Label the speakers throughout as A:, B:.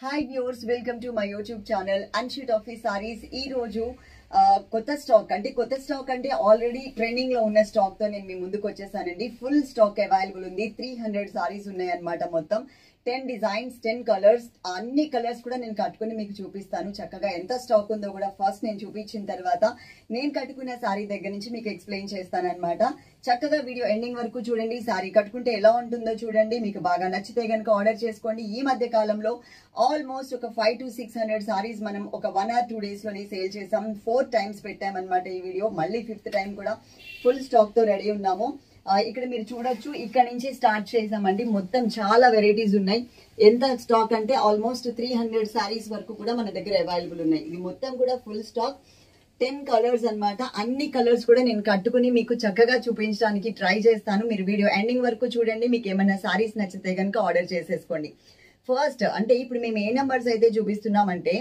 A: Hi viewers welcome to my YouTube channel అన్షిట్ office saris ఈ రోజు ఆ, కొత్త స్టాక్ అంటే కొత్త స్టాక్ అంటే ఆల్రెడీ ట్రెండింగ్ లో ఉన్న స్టాక్ తో నేను మీ ముందుకు వచ్చేసానండి ఫుల్ స్టాక్ అవైలబుల్ ఉంది త్రీ హండ్రెడ్ సారీస్ ఉన్నాయి అనమాట మొత్తం టెన్ డిజైన్స్ టెన్ కలర్స్ అన్ని కలర్స్ కూడా నేను కట్టుకుని మీకు చూపిస్తాను చక్కగా ఎంత స్టాక్ ఉందో కూడా ఫస్ట్ నేను చూపించిన తర్వాత నేను కట్టుకున్న సారీ దగ్గర నుంచి మీకు ఎక్స్ప్లెయిన్ చేస్తాను అనమాట చక్కగా వీడియో ఎండింగ్ వరకు చూడండి సారీ కట్టుకుంటే ఎలా ఉంటుందో చూడండి మీకు బాగా నచ్చితే కనుక ఆర్డర్ చేసుకోండి ఈ మధ్య కాలంలో ఆల్మోస్ట్ ఒక five to six hundred saris మనం ఒక వన్ ఆర్ టూ డేస్ లోనే సేల్ చేసాం ఫోర్ టైమ్స్ పెట్టామన్నమాట ఈ వీడియో మళ్ళీ ఫిఫ్త్ టైం కూడా ఫుల్ స్టాక్ తో రెడీ ఉన్నాము ఆ, ఇక్కడ మీరు చూడొచ్చు ఇక్కడ నుంచి స్టార్ట్ చేసామండి మొత్తం చాలా వెరైటీస్ ఉన్నాయి ఎంత స్టాక్ అంటే ఆల్మోస్ట్ త్రీ హండ్రెడ్ సారీస్ వరకు కూడా మన దగ్గర అవైలబుల్ ఉన్నాయి ఇది మొత్తం కూడా ఫుల్ స్టాక్ టెన్ కలర్స్ అన్నమాట అన్ని కలర్స్ కూడా నేను కట్టుకుని మీకు చక్కగా చూపించడానికి ట్రై చేస్తాను మీరు వీడియో ఎండింగ్ వరకు చూడండి మీకు ఏమైనా సారీస్ నచ్చితే కనుక ఆర్డర్ చేసేసుకోండి ఫస్ట్ అంటే ఇప్పుడు మేము ఏ నెంబర్స్ అయితే చూపిస్తున్నామంటే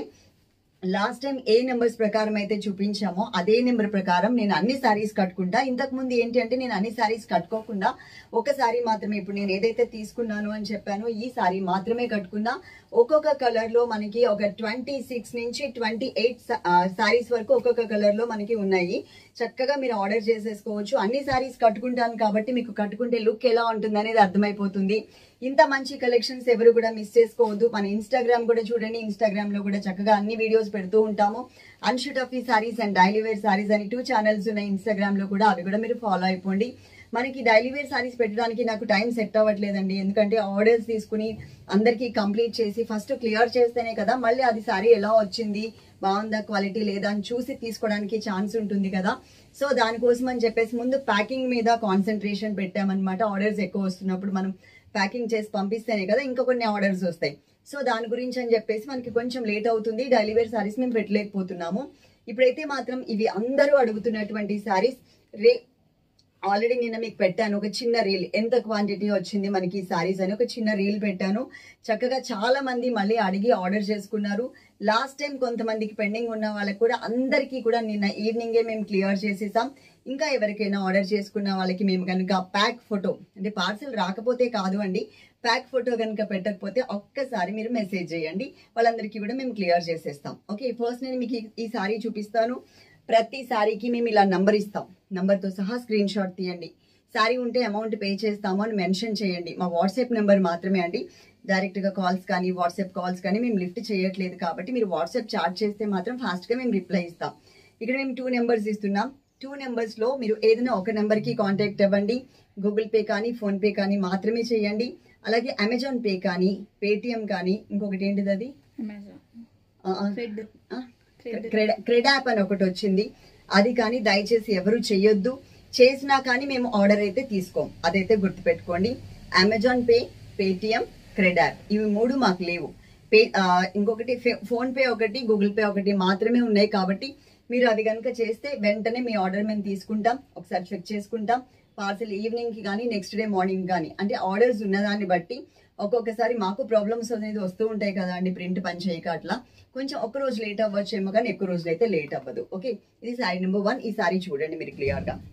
A: లాస్ట్ టైం ఏ నెంబర్స్ ప్రకారం అయితే చూపించామో అదే నెంబర్ ప్రకారం నేను అన్ని సారీస్ కట్టుకుంటా ఇంతకు ముందు ఏంటి అంటే నేను అన్ని సారీస్ కట్టుకోకుండా ఒక సారీ మాత్రమే ఇప్పుడు నేను ఏదైతే తీసుకున్నాను అని చెప్పానో ఈ సారీ మాత్రమే కట్టుకున్నా ఒక్కొక్క కలర్ లో మనకి ఒక ట్వంటీ సిక్స్ నుంచి ట్వంటీ ఎయిట్ సారీస్ వరకు ఒక్కొక్క కలర్ లో మనకి ఉన్నాయి చక్కగా మీరు ఆర్డర్ చేసేసుకోవచ్చు అన్ని సారీస్ కట్టుకుంటాను కాబట్టి మీకు కట్టుకుంటే లుక్ ఎలా ఉంటుంది అనేది అర్థమైపోతుంది ఇంత మంచి కలెక్షన్స్ ఎవరు కూడా మిస్ చేసుకోవద్దు మన ఇన్స్టాగ్రామ్ కూడా చూడండి ఇన్స్టాగ్రామ్ లో కూడా చక్కగా అన్ని వీడియోస్ పెడుతూ ఉంటాము అన్షూట్ ఆఫ్ ఈ saris and daily wear saris అని టూ ఛానల్స్ ఉన్నాయి ఇన్స్టాగ్రామ్ లో కూడా అవి కూడా మీరు ఫాలో అయిపోండి మనకి డైలీ వేర్ సారీస్ పెట్టడానికి నాకు టైం సెట్ అవ్వట్లేదండి ఎందుకంటే ఆర్డర్స్ తీసుకుని అందరికీ కంప్లీట్ చేసి ఫస్ట్ క్లియర్ చేస్తేనే కదా మళ్ళీ అది సారీ ఎలా వచ్చింది బాగుందా క్వాలిటీ లేదా అని చూసి తీసుకోవడానికి ఛాన్స్ ఉంటుంది కదా సో దానికోసం అని చెప్పేసి ముందు ప్యాకింగ్ మీద కాన్సన్ట్రేషన్ పెట్టామన్నమాట ఆర్డర్స్ ఎక్కువ వస్తున్నప్పుడు మనం ప్యాకింగ్ చేసి పంపిస్తేనే కదా ఇంకా కొన్ని ఆర్డర్స్ వస్తాయి సో దాని గురించి అని చెప్పేసి మనకి కొంచెం లేట్ అవుతుంది డైలీ వేర్ సారీస్ మేము పెట్టలేకపోతున్నాము ఇప్పుడైతే మాత్రం ఇవి అందరూ అడుగుతున్నటువంటి సారీస్ రే ఆల్రెడీ నిన్న మీకు పెట్టాను ఒక చిన్న రీల్ ఎంత క్వాంటిటీ వచ్చింది మనకి ఈ సారీస్ అని ఒక చిన్న రీల్ పెట్టాను చక్కగా చాలా మంది మళ్ళీ అడిగి ఆర్డర్ చేసుకున్నారు లాస్ట్ టైం కొంతమందికి పెండింగ్ ఉన్న వాళ్ళకి కూడా అందరికీ కూడా నిన్న ఈవినింగే మేము క్లియర్ చేసేసాం ఇంకా ఎవరికైనా ఆర్డర్ చేసుకున్న వాళ్ళకి మేము కనుక ప్యాక్ ఫోటో అంటే పార్సిల్ రాకపోతే కాదు అండి ప్యాక్ ఫోటో కనుక పెట్టకపోతే ఒక్కసారి మీరు మెసేజ్ చేయండి వాళ్ళందరికీ కూడా మేము క్లియర్ చేసేస్తాం ఓకే ఫస్ట్ నేను మీకు ఈ- ఈ సారీ చూపిస్తాను ప్రతి సారీకి మేము ఇలా నంబర్ ఇస్తాం నంబర్తో సహా స్క్రీన్ షాట్ తీయండి సారీ ఉంటే అమౌంట్ పే చేస్తాము అని మెన్షన్ చేయండి మా వాట్సాప్ నెంబర్ మాత్రమే అండి డైరెక్ట్గా కాల్స్ కానీ వాట్సాప్ కాల్స్ కానీ మేము లిఫ్ట్ చేయట్లేదు కాబట్టి మీరు వాట్సాప్ చాట్ చేస్తే మాత్రం ఫాస్ట్గా మేము రిప్లై ఇస్తాం ఇక్కడ మేము టూ నెంబర్స్ ఇస్తున్నాం టూ నెంబర్స్లో మీరు ఏదైనా ఒక నెంబర్కి కాంటాక్ట్ అవ్వండి గూగుల్ పే కానీ ఫోన్పే కానీ మాత్రమే చేయండి అలాగే అమెజాన్ పే కానీ పేటిఎం కానీ ఇంకొకటి ఏంటిది అది
B: అమెజాన్
A: ఆ, ఆ,
B: ఫెడ్
A: ఆ?
B: Cred.
A: క్రెడ్ క్రెడ్ యాప్ అని ఒకటి వచ్చింది అది కానీ దయచేసి ఎవరు చెయ్యొద్దు చేసినా కానీ మేము ఆర్డర్ అయితే తీసుకోం అదైతే గుర్తుపెట్టుకోండి Amazon Pay Paytm CRED app ఇవి మూడు మాకు లేవు పే ఆ, ఇంకొకటి ఫోన్ పే ఒకటి గూగుల్ పే ఒకటి మాత్రమే ఉన్నాయి కాబట్టి మీరు అది కనుక చేస్తే వెంటనే మీ ఆర్డర్ మేము తీసుకుంటాం ఒకసారి చెక్ చేసుకుంటాం పార్సల్ ఈవినింగ్ కి కానీ నెక్స్ట్ డే మార్నింగ్ కానీ అంటే ఆర్డర్స్ ఉన్నదాన్ని బట్టి ఒక్కొక్కసారి మాకు ప్రాబ్లమ్స్ అనేది వస్తూ ఉంటాయి కదా అండి ప్రింట్ పని చేయక అట్లా కొంచెం ఒక రోజు లేట్ అవ్వచ్చేమో కానీ ఎక్కువ రోజులు అయితే లేట్ అవ్వదు ఓకే ఇది శారీ నెంబర్ వన్ ఈ సారీ చూడండి మీరు క్లియర్ గా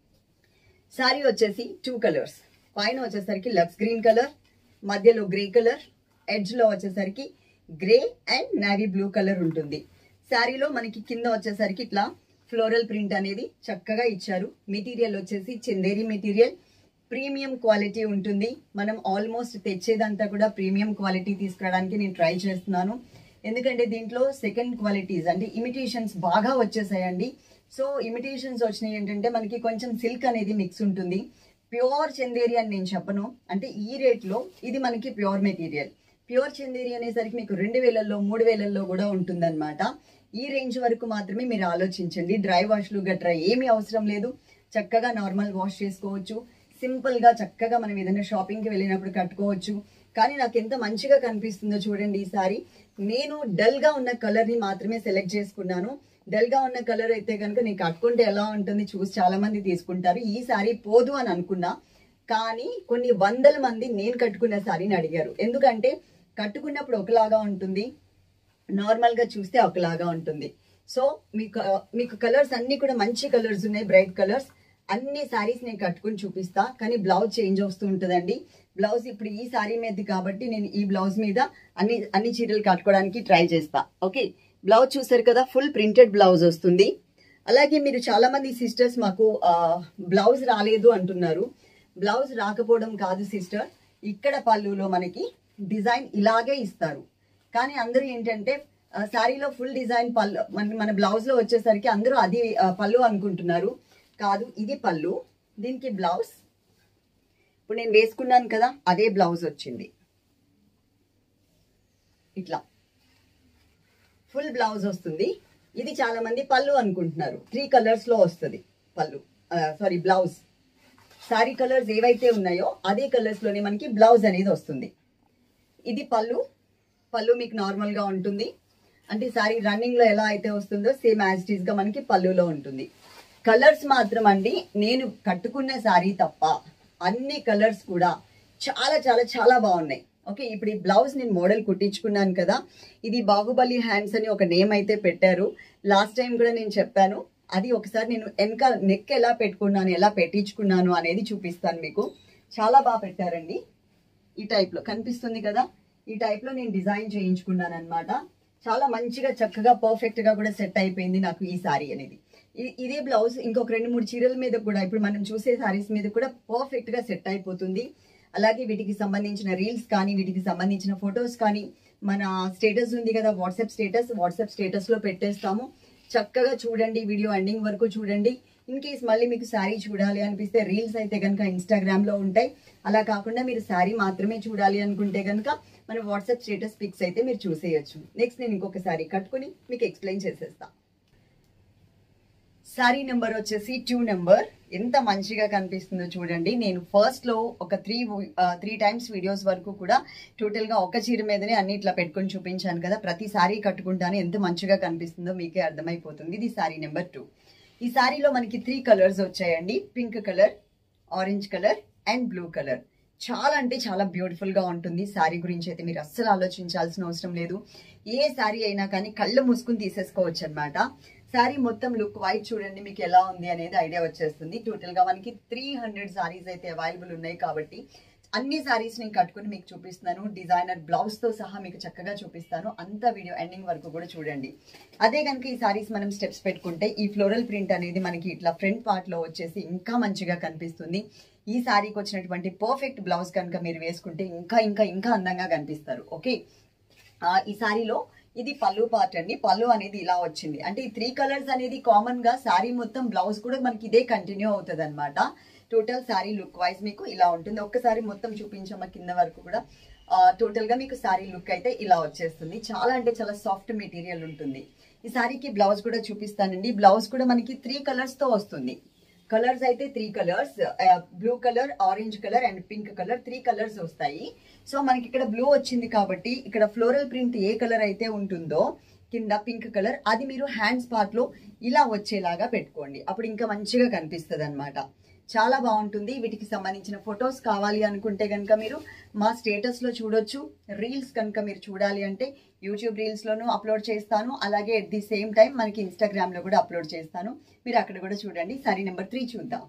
A: సారీ వచ్చేసి టూ కలర్స్ పైన వచ్చేసరికి లక్స్ గ్రీన్ కలర్ మధ్యలో గ్రే కలర్ ఎడ్జ్ లో వచ్చేసరికి grey and navy blue colour ఉంటుంది శారీలో మనకి కింద వచ్చేసరికి ఇట్లా ఫ్లోరల్ ప్రింట్ అనేది చక్కగా ఇచ్చారు మెటీరియల్ వచ్చేసి చందేరి మెటీరియల్ ప్రీమియం క్వాలిటీ ఉంటుంది మనం ఆల్మోస్ట్ తెచ్చేదంతా కూడా ప్రీమియం క్వాలిటీ తీసుకురావడానికి నేను ట్రై చేస్తున్నాను ఎందుకంటే దీంట్లో సెకండ్ క్వాలిటీస్ అంటే ఇమిటేషన్స్ బాగా వచ్చేసాయండి సో ఇమిటేషన్స్ వచ్చినాయి ఏంటంటే మనకి కొంచెం సిల్క్ అనేది మిక్స్ ఉంటుంది ప్యూర్ చందేరి అని నేను చెప్పను అంటే ఈ రేట్లో ఇది మనకి ప్యూర్ మెటీరియల్ ప్యూర్ చందేరి అనేసరికి మీకు రెండు వేలల్లో మూడు వేలల్లో కూడా ఉంటుందన్నమాట ఈ రేంజ్ వరకు మాత్రమే మీరు ఆలోచించండి డ్రై వాష్లు గట్రా ఏమీ అవసరం లేదు చక్కగా నార్మల్ వాష్ చేసుకోవచ్చు సింపుల్ గా చక్కగా మనం ఏదైనా షాపింగ్ కి వెళ్ళినప్పుడు కట్టుకోవచ్చు కానీ నాకు ఎంత మంచిగా కనిపిస్తుందో చూడండి ఈసారి నేను డల్ గా ఉన్న కలర్ ని మాత్రమే సెలెక్ట్ చేసుకున్నాను డల్ గా ఉన్న కలర్ అయితే కనుక నేను కట్టుకుంటే ఎలా ఉంటుంది చూసి చాలా మంది తీసుకుంటారు ఈ సారీ పోదు అని అనుకున్నా కానీ కొన్ని వందల మంది నేను కట్టుకున్న సారీని అడిగారు ఎందుకంటే కట్టుకున్నప్పుడు ఒకలాగా ఉంటుంది నార్మల్ గా చూస్తే ఒకలాగా ఉంటుంది సో మీకు మీకు కలర్స్ అన్ని కూడా మంచి కలర్స్ ఉన్నాయి బ్రైట్ కలర్స్ అన్ని శారీస్ నేను కట్టుకుని చూపిస్తా కానీ బ్లౌజ్ చేంజ్ వస్తూ ఉంటుందండి బ్లౌజ్ ఇప్పుడు ఈ శారీ మీద కాబట్టి నేను ఈ బ్లౌజ్ మీద అన్ని అన్ని చీరలు కట్టుకోవడానికి ట్రై చేస్తా ఓకే బ్లౌజ్ చూసారు కదా ఫుల్ ప్రింటెడ్ బ్లౌజ్ వస్తుంది అలాగే మీరు చాలా మంది సిస్టర్స్ మాకు బ్లౌజ్ రాలేదు అంటున్నారు బ్లౌజ్ రాకపోవడం కాదు సిస్టర్ ఇక్కడ పళ్ళులో మనకి డిజైన్ ఇలాగే ఇస్తారు కానీ అందరూ ఏంటంటే ఆ, శారీలో ఫుల్ డిజైన్ పళ్ళు మన మన బ్లౌజ్ లో వచ్చేసరికి అందరూ అది ఆ, పళ్ళు అనుకుంటున్నారు కాదు ఇది పళ్ళు దీనికి బ్లౌజ్ ఇప్పుడు నేను వేసుకున్నాను కదా అదే బ్లౌజ్ వచ్చింది ఇట్లా ఫుల్ బ్లౌజ్ వస్తుంది ఇది చాలా మంది పళ్ళు అనుకుంటున్నారు త్రీ కలర్స్ లో వస్తుంది పళ్ళు సారీ బ్లౌజ్ సారీ కలర్స్ ఏవైతే ఉన్నాయో అదే కలర్స్ లోనే మనకి బ్లౌజ్ అనేది వస్తుంది ఇది పళ్ళు పళ్ళు మీకు నార్మల్ గా ఉంటుంది అంటే సారీ రన్నింగ్ లో ఎలా అయితే వస్తుందో సేమ్ యాజ్ ఇట్ ఈస్ గా మనకి పళ్ళులో ఉంటుంది కలర్స్ మాత్రం అండి నేను కట్టుకున్న సారీ తప్ప అన్ని కలర్స్ కూడా చాలా చాలా చాలా బాగున్నాయి ఓకే ఇప్పుడు ఈ బ్లౌజ్ నేను మోడల్ కుట్టించుకున్నాను కదా ఇది బాహుబలి హ్యాండ్స్ అని ఒక నేమ్ అయితే పెట్టారు లాస్ట్ టైం కూడా నేను చెప్పాను అది ఒకసారి నేను వెనక నెక్ ఎలా పెట్టుకున్నాను ఎలా పెట్టించుకున్నాను అనేది చూపిస్తాను మీకు చాలా బాగా పెట్టారండి ఈ టైప్ లో కనిపిస్తుంది కదా ఈ టైప్ లో నేను డిజైన్ చేయించుకున్నాను అనమాట చాలా మంచిగా చక్కగా పర్ఫెక్ట్ గా కూడా సెట్ అయిపోయింది నాకు ఈ సారీ అనేది ఇ- ఇదే బ్లౌజ్ ఇంకొక రెండు మూడు చీరల మీద కూడా ఇప్పుడు మనం చూసే సారీస్ మీద కూడా పర్ఫెక్ట్ గా సెట్ అయిపోతుంది అలాగే వీటికి సంబంధించిన రీల్స్ కానీ వీటికి సంబంధించిన ఫొటోస్ కానీ మన స్టేటస్ ఉంది కదా వాట్సాప్ స్టేటస్ వాట్సాప్ స్టేటస్ లో పెట్టేస్తాము చక్కగా చూడండి వీడియో ఎండింగ్ వరకు చూడండి ఇన్ కేస్ మళ్ళీ మీకు శారీ చూడాలి అనిపిస్తే రీల్స్ అయితే కనుక ఇన్స్టాగ్రామ్ లో ఉంటాయి అలా కాకుండా మీరు శారీ మాత్రమే చూడాలి అనుకుంటే కనుక మన వాట్సాప్ స్టేటస్ పిక్స్ అయితే మీరు చూసేయచ్చు నెక్స్ట్ నేను ఇంకొక శారీ కట్టుకుని మీకు ఎక్స్ప్లెయిన్ చేసేస్తా సారీ నెంబర్ వచ్చేసి టూ నెంబర్ ఎంత మంచిగా కనిపిస్తుందో చూడండి నేను ఫస్ట్ లో ఒక త్రీ త్రీ టైమ్స్ వీడియోస్ వరకు కూడా టోటల్ గా ఒక చీర మీదనే అన్ని ఇట్లా పెట్టుకొని చూపించాను కదా ప్రతి సారీ కట్టుకుంటానే ఎంత మంచిగా కనిపిస్తుందో మీకే అర్థమైపోతుంది ఇది సారీ నెంబర్ టూ ఈ సారీలో మనకి త్రీ కలర్స్ వచ్చాయండి pink colour orange colour and blue colour చాలా అంటే చాలా బ్యూటిఫుల్ గా ఉంటుంది శారీ గురించి అయితే మీరు అస్సలు ఆలోచించాల్సిన అవసరం లేదు ఏ శారీ అయినా కానీ కళ్ళు మూసుకుని తీసేసుకోవచ్చు అనమాట శారీ మొత్తం లుక్ వైట్ చూడండి మీకు ఎలా ఉంది అనేది ఐడియా వచ్చేస్తుంది టోటల్ గా మనకి త్రీ హండ్రెడ్ సారీస్ అయితే అవైలబుల్ ఉన్నాయి కాబట్టి అన్ని సారీస్ నేను కట్టుకుని మీకు చూపిస్తున్నాను డిజైనర్ బ్లౌజ్ తో సహా మీకు చక్కగా చూపిస్తాను అంత వీడియో ఎండింగ్ వరకు కూడా చూడండి అదే కనుక ఈ సారీస్ మనం స్టెప్స్ పెట్టుకుంటే ఈ ఫ్లోరల్ ప్రింట్ అనేది మనకి ఇట్లా ఫ్రంట్ పార్ట్ లో వచ్చేసి ఇంకా మంచిగా కనిపిస్తుంది ఈ సారీకి వచ్చినటువంటి పర్ఫెక్ట్ బ్లౌజ్ కనుక మీరు వేసుకుంటే ఇంకా ఇంకా ఇంకా అందంగా కనిపిస్తారు ఓకే ఆ, ఈ సారీలో ఇది పళ్ళు పార్ట్ అండి పళ్ళు అనేది ఇలా వచ్చింది అంటే ఈ త్రీ కలర్స్ అనేది కామన్ గా సారీ మొత్తం బ్లౌజ్ కూడా మనకి ఇదే కంటిన్యూ అవుతుంది అనమాట టోటల్ సారీ లుక్ వైజ్ మీకు ఇలా ఉంటుంది ఒక్కసారి మొత్తం చూపించమ్మా కింద వరకు కూడా టోటల్ గా మీకు సారీ లుక్ అయితే ఇలా వచ్చేస్తుంది చాలా అంటే చాలా సాఫ్ట్ మెటీరియల్ ఉంటుంది ఈ సారీకి బ్లౌజ్ కూడా చూపిస్తానండి బ్లౌజ్ కూడా మనకి త్రీ కలర్స్ తో వస్తుంది కలర్స్ అయితే three colours blue colour orange colour and pink colour three colours వస్తాయి సో మనకి ఇక్కడ బ్లూ వచ్చింది కాబట్టి ఇక్కడ ఫ్లోరల్ ప్రింట్ ఏ కలర్ అయితే ఉంటుందో కింద పింక్ కలర్ అది మీరు హ్యాండ్స్ పార్ట్ లో ఇలా వచ్చేలాగా పెట్టుకోండి అప్పుడు ఇంకా మంచిగా కనిపిస్తుంది అనమాట చాలా బాగుంటుంది వీటికి సంబంధించిన ఫొటోస్ కావాలి అనుకుంటే కనుక మీరు మా స్టేటస్ లో చూడొచ్చు రీల్స్ కనుక మీరు చూడాలి అంటే యూట్యూబ్ రీల్స్ లోనూ అప్లోడ్ చేస్తాను అలాగే ఎట్ ది సేమ్ టైం మనకి ఇన్స్టాగ్రామ్ లో కూడా అప్లోడ్ చేస్తాను మీరు అక్కడ కూడా చూడండి సారీ నెంబర్ త్రీ చూద్దాం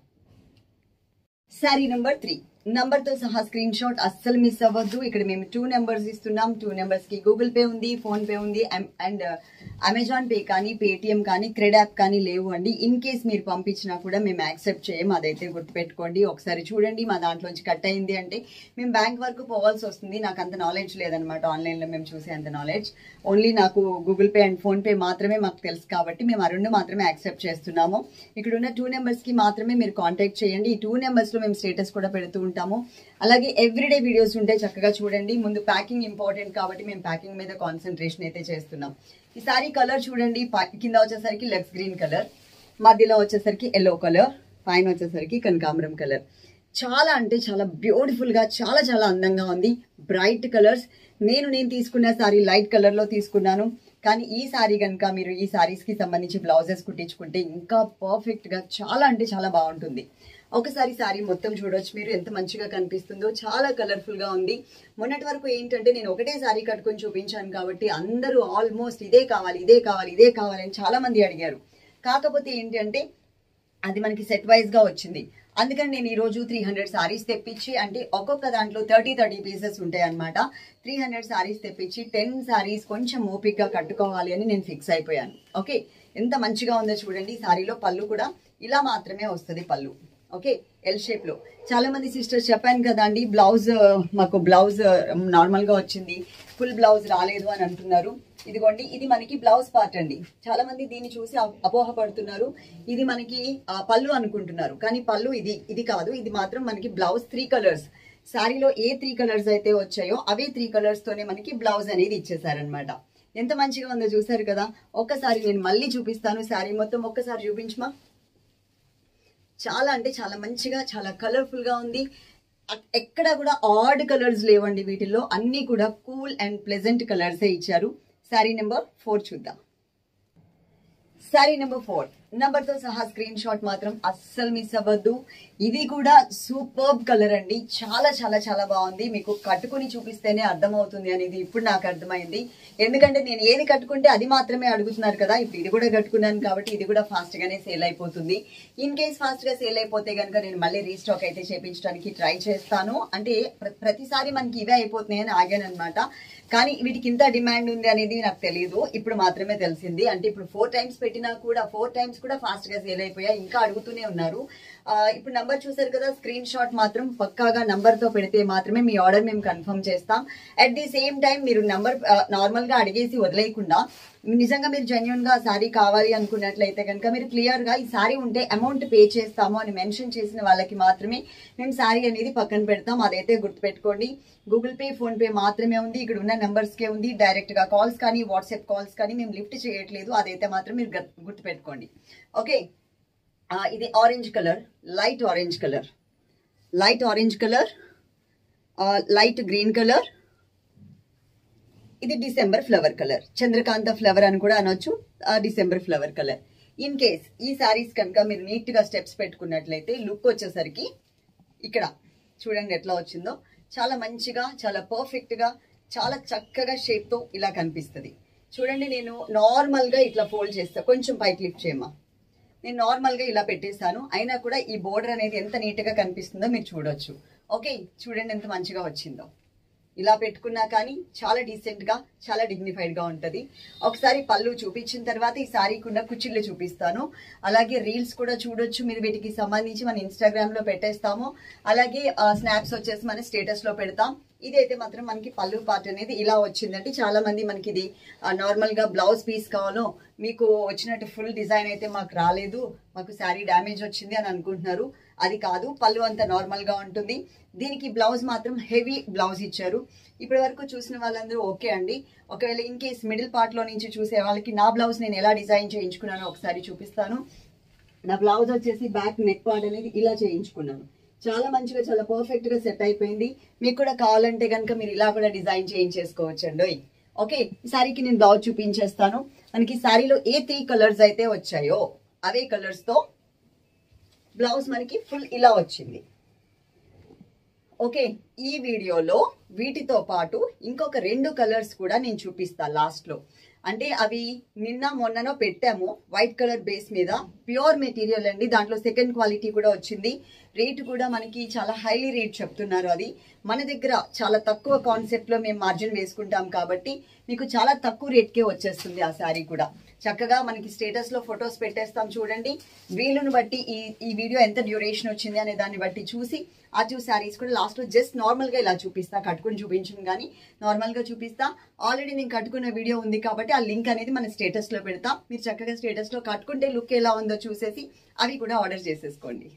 A: సారీ నెంబర్ త్రీ నంబర్ తో సహా స్క్రీన్ షాట్ అస్సలు మిస్ అవ్వద్దు ఇక్కడ మేము టూ నెంబర్స్ ఇస్తున్నాం టూ నెంబర్స్ కి గూగుల్ పే ఉంది ఫోన్ పే ఉంది అండ్ అమెజాన్ పే కానీ పేటిఎం కానీ క్రెడ్ యాప్ కానీ లేవు అండి ఇన్ కేస్ మీరు పంపించినా కూడా మేము యాక్సెప్ట్ చేయం అదైతే గుర్తుపెట్టుకోండి ఒకసారి చూడండి మా దాంట్లోంచి కట్ అయింది అంటే మేము బ్యాంక్ వరకు పోవాల్సి వస్తుంది నాకు అంత నాలెడ్జ్ లేదనమాట ఆన్లైన్ లో మేము చూసే అంత నాలెడ్జ్ ఓన్లీ నాకు Google pay and PhonePe మాత్రమే మాకు తెలుసు కాబట్టి మేము ఆ రెండు మాత్రమే యాక్సెప్ట్ చేస్తున్నాము ఇక్కడ ఉన్న టూ నెంబర్స్ కి మాత్రమే మీరు కాంటాక్ట్ చేయండి ఈ టూ నెంబర్స్ లో మేము స్టేటస్ కూడా పెడుతూ ఉంటాము అలాగే ఎవ్రీడే వీడియోస్ ఉంటే చక్కగా చూడండి ముందు ప్యాకింగ్ ఇంపార్టెంట్ కాబట్టి మేము ప్యాకింగ్ మీద కాన్సన్ట్రేషన్ అయితే చేస్తున్నాం ఈ సారీ కలర్ చూడండి ప- కింద వచ్చేసరికి లెగ్స్ గ్రీన్ కలర్ మధ్యలో వచ్చేసరికి ఎల్లో కలర్ పైన వచ్చేసరికి కనకాంబరం కలర్ చాలా అంటే చాలా బ్యూటిఫుల్ గా చాలా చాలా అందంగా ఉంది బ్రైట్ కలర్స్ నేను నేను తీసుకున్న సారీ లైట్ కలర్ లో తీసుకున్నాను కానీ ఈ సారీ కనుక మీరు ఈ సారీస్ కి సంబంధించి బ్లౌజెస్ కుట్టించుకుంటే ఇంకా పర్ఫెక్ట్ గా చాలా అంటే చాలా బాగుంటుంది ఒకసారి సారీ మొత్తం చూడొచ్చు మీరు ఎంత మంచిగా కనిపిస్తుందో చాలా కలర్ఫుల్ గా ఉంది మొన్నటి వరకు ఏంటంటే నేను ఒకటే సారీ కట్టుకొని చూపించాను కాబట్టి అందరూ ఆల్మోస్ట్ ఇదే కావాలి ఇదే కావాలి ఇదే కావాలి అని చాలా మంది అడిగారు కాకపోతే ఏంటి అంటే అది మనకి సెట్ వైజ్ గా వచ్చింది అందుకని నేను ఈ రోజు త్రీ హండ్రెడ్ సారీస్ తెప్పించి అంటే ఒక్కొక్క దాంట్లో థర్టీ థర్టీ పీసెస్ ఉంటాయి అనమాట త్రీ హండ్రెడ్ సారీస్ తెప్పించి టెన్ సారీస్ కొంచెం ఓపిక్ గా కట్టుకోవాలి అని నేను ఫిక్స్ అయిపోయాను ఓకే ఎంత మంచిగా ఉందో చూడండి ఈ సారీలో పళ్ళు కూడా ఇలా మాత్రమే వస్తుంది పళ్ళు ఓకే ఎల్ షేప్ లో చాలా మంది సిస్టర్స్ చెప్పాను కదా అండి బ్లౌజ్ మాకు బ్లౌజ్ నార్మల్ గా వచ్చింది ఫుల్ బ్లౌజ్ రాలేదు అని అంటున్నారు ఇదిగోండి ఇది మనకి బ్లౌజ్ పార్ట్ అండి చాలా మంది దీన్ని చూసి అప- అపోహపడుతున్నారు ఇది మనకి ఆ, పళ్ళు అనుకుంటున్నారు కానీ పళ్ళు ఇది ఇది కాదు ఇది మాత్రం మనకి బ్లౌజ్ త్రీ కలర్స్ శారీలో ఏ త్రీ కలర్స్ అయితే వచ్చాయో అవే త్రీ కలర్స్ తోనే మనకి బ్లౌజ్ అనేది ఇచ్చేసారనమాట ఎంత మంచిగా ఉందో చూసారు కదా ఒక్కసారి నేను మళ్ళీ చూపిస్తాను శారీ మొత్తం ఒక్కసారి చూపించమా చాలా అంటే చాలా మంచిగా చాలా కలర్ఫుల్ గా ఉంది అక్- ఎక్కడ కూడా ఆడ్ కలర్స్ లేవండి వీటిల్లో అన్ని కూడా కూల్ అండ్ ప్లెజెంట్ కలర్సే ఇచ్చారు శారీ నెంబర్ ఫోర్ చూద్దాం శారీ నెంబర్ ఫోర్ నంబర్ తో సహా స్క్రీన్ షాట్ మాత్రం అస్సలు మిస్ అవ్వద్దు ఇది కూడా సూపర్బ్ కలర్ అండి చాలా చాలా చాలా బాగుంది మీకు కట్టుకుని చూపిస్తేనే అర్థమవుతుంది అనేది ఇప్పుడు నాకు అర్థమైంది ఎందుకంటే నేను ఏది కట్టుకుంటే అది మాత్రమే అడుగుతున్నారు కదా ఇప్పుడు ఇది కూడా కట్టుకున్నాను కాబట్టి ఇది కూడా ఫాస్ట్ గానే సేల్ అయిపోతుంది ఇన్ కేస్ ఫాస్ట్ గా సేల్ అయిపోతే కనుక నేను మళ్ళీ రీస్టాక్ అయితే చేపించడానికి ట్రై చేస్తాను అంటే ప్ర- ప్రతిసారి మనకి ఇవే అయిపోతున్నాయని ఆగాను అనమాట కానీ వీటికి ఇంత డిమాండ్ ఉంది అనేది నాకు తెలియదు ఇప్పుడు మాత్రమే తెలిసింది అంటే ఇప్పుడు ఫోర్ టైమ్స్ పెట్టినా కూడా ఫోర్ టైమ్స్ కూడా ఫాస్ట్ గా సేల్ అయిపోయాయి ఇంకా అడుగుతూనే ఉన్నారు ఆ, ఇప్పుడు నంబర్ చూసారు కదా స్క్రీన్ షాట్ మాత్రం పక్కాగా నంబర్ తో పెడితే మాత్రమే మీ ఆర్డర్ మేము కన్ఫర్మ్ చేస్తాం అట్ ది సేమ్ టైం మీరు నంబర్ నార్మల్ గా అడిగేసి వదిలేయకుండా నిజంగా మీరు జెన్యున్ గా సారీ కావాలి అనుకున్నట్లయితే కనుక మీరు క్లియర్ గా ఈ సారీ ఉంటే అమౌంట్ పే చేస్తాము అని మెన్షన్ చేసిన వాళ్ళకి మాత్రమే మేము సారీ అనేది పక్కన పెడతాం అదైతే గుర్తుపెట్టుకోండి గూగుల్ పే ఫోన్ పే మాత్రమే ఉంది ఇక్కడ ఉన్న నెంబర్స్ కే ఉంది డైరెక్ట్ గా కాల్స్ కానీ వాట్సాప్ కాల్స్ కానీ మేము లిఫ్ట్ చేయట్లేదు అదైతే మాత్రం మీరు గర్- గుర్తుపెట్టుకోండి ఓకే ఆ, ఇది orange colour light orange colour light orange colour light green colour ఇది డిసెంబర్ ఫ్లవర్ కలర్ చంద్రకాంత ఫ్లవర్ అని కూడా అనొచ్చు ఆ December flower colour in case ఈ సారీస్ కనుక మీరు నీట్ గా స్టెప్స్ పెట్టుకున్నట్లయితే లుక్ వచ్చేసరికి ఇక్కడ చూడండి ఎట్లా వచ్చిందో చాలా మంచిగా చాలా పర్ఫెక్ట్ గా చాలా చక్కగా షేప్ తో ఇలా కనిపిస్తుంది చూడండి నేను నార్మల్ గా ఇట్లా ఫోల్డ్ చేస్తా కొంచెం పైకి లిఫ్ట్ చేయమా నేను నార్మల్ గా ఇలా పెట్టేస్తాను అయినా కూడా ఈ బోర్డర్ అనేది ఎంత నీట్ గా కనిపిస్తుందో మీరు చూడొచ్చు ఓకే చూడండి ఎంత మంచిగా వచ్చిందో ఇలా పెట్టుకున్నా కానీ చాలా డీసెంట్ గా చాలా డిగ్నిఫైడ్ గా ఉంటది ఒకసారి పళ్ళు చూపించిన తర్వాత ఈ సారీకి ఉన్న కుచ్చిళ్ళు చూపిస్తాను అలాగే రీల్స్ కూడా చూడొచ్చు మీరు వీటికి సంబంధించి మన ఇన్స్టాగ్రామ్ లో పెట్టేస్తాము అలాగే స్నాప్స్ వచ్చేసి మన స్టేటస్ లో పెడతాం ఇదైతే మాత్రం మనకి పళ్ళు పార్ట్ అనేది ఇలా వచ్చిందంటే చాలా మంది మనకి ఇది నార్మల్ గా బ్లౌజ్ పీస్ కావాలో మీకు వచ్చినట్టు ఫుల్ డిజైన్ అయితే మాకు రాలేదు మాకు శారీ డ్యామేజ్ వచ్చింది అని అనుకుంటున్నారు అది కాదు పళ్ళు అంతా నార్మల్ గా ఉంటుంది దీనికి బ్లౌజ్ మాత్రం హెవీ బ్లౌజ్ ఇచ్చారు ఇప్పటి వరకు చూసిన వాళ్ళందరూ ఓకే అండి ఒకవేళ ఇన్ కేస్ మిడిల్ పార్ట్ లో నుంచి చూసే వాళ్ళకి నా బ్లౌజ్ నేను ఎలా డిజైన్ చేయించుకున్నానో ఒకసారి చూపిస్తాను నా బ్లౌజ్ వచ్చేసి బ్యాక్ నెక్ పార్ట్ అనేది ఇలా చేయించుకున్నాను చాలా మంచిగా చాలా పర్ఫెక్ట్ గా సెట్ అయిపోయింది మీకు కూడా కావాలంటే కనుక మీరు ఇలా కూడా డిజైన్ చేయించేసుకోవచ్చండి ఓకే ఈ సారీకి నేను బ్లౌజ్ చూపించేస్తాను మనకి సారీలో ఏ త్రీ కలర్స్ అయితే వచ్చాయో అవే కలర్స్ తో బ్లౌజ్ మనకి ఫుల్ ఇలా వచ్చింది ఓకే ఈ వీడియోలో వీటితో పాటు ఇంకొక రెండు కలర్స్ కూడా నేను చూపిస్తా లాస్ట్ లో అంటే అవి నిన్న మొన్ననో పెట్టాము వైట్ కలర్ బేస్ మీద ప్యూర్ మెటీరియల్ అండి దాంట్లో సెకండ్ క్వాలిటీ కూడా వచ్చింది రేట్ కూడా మనకి చాలా హైలీ రేట్ చెప్తున్నారు అది మన దగ్గర చాలా తక్కువ కాన్సెప్ట్ లో మేము మార్జిన్ వేసుకుంటాం కాబట్టి మీకు చాలా తక్కువ రేట్కే వచ్చేస్తుంది ఆ శారీ కూడా చక్కగా మనకి స్టేటస్ లో ఫొటోస్ పెట్టేస్తాం చూడండి వీలును బట్టి ఈ ఈ వీడియో ఎంత డ్యూరేషన్ వచ్చింది అనే దాన్ని బట్టి చూసి ఆ టూ శారీస్ కూడా లాస్ట్ లో జస్ట్ నార్మల్ గా ఇలా చూపిస్తా కట్టుకుని చూపించను కానీ నార్మల్ గా చూపిస్తా ఆల్రెడీ నేను కట్టుకున్న వీడియో ఉంది కాబట్టి ఆ లింక్ అనేది మన స్టేటస్ లో పెడతాం మీరు చక్కగా స్టేటస్ లో కట్టుకుంటే లుక్ ఎలా ఉందో చూసేసి అవి కూడా ఆర్డర్ చేసేసుకోండి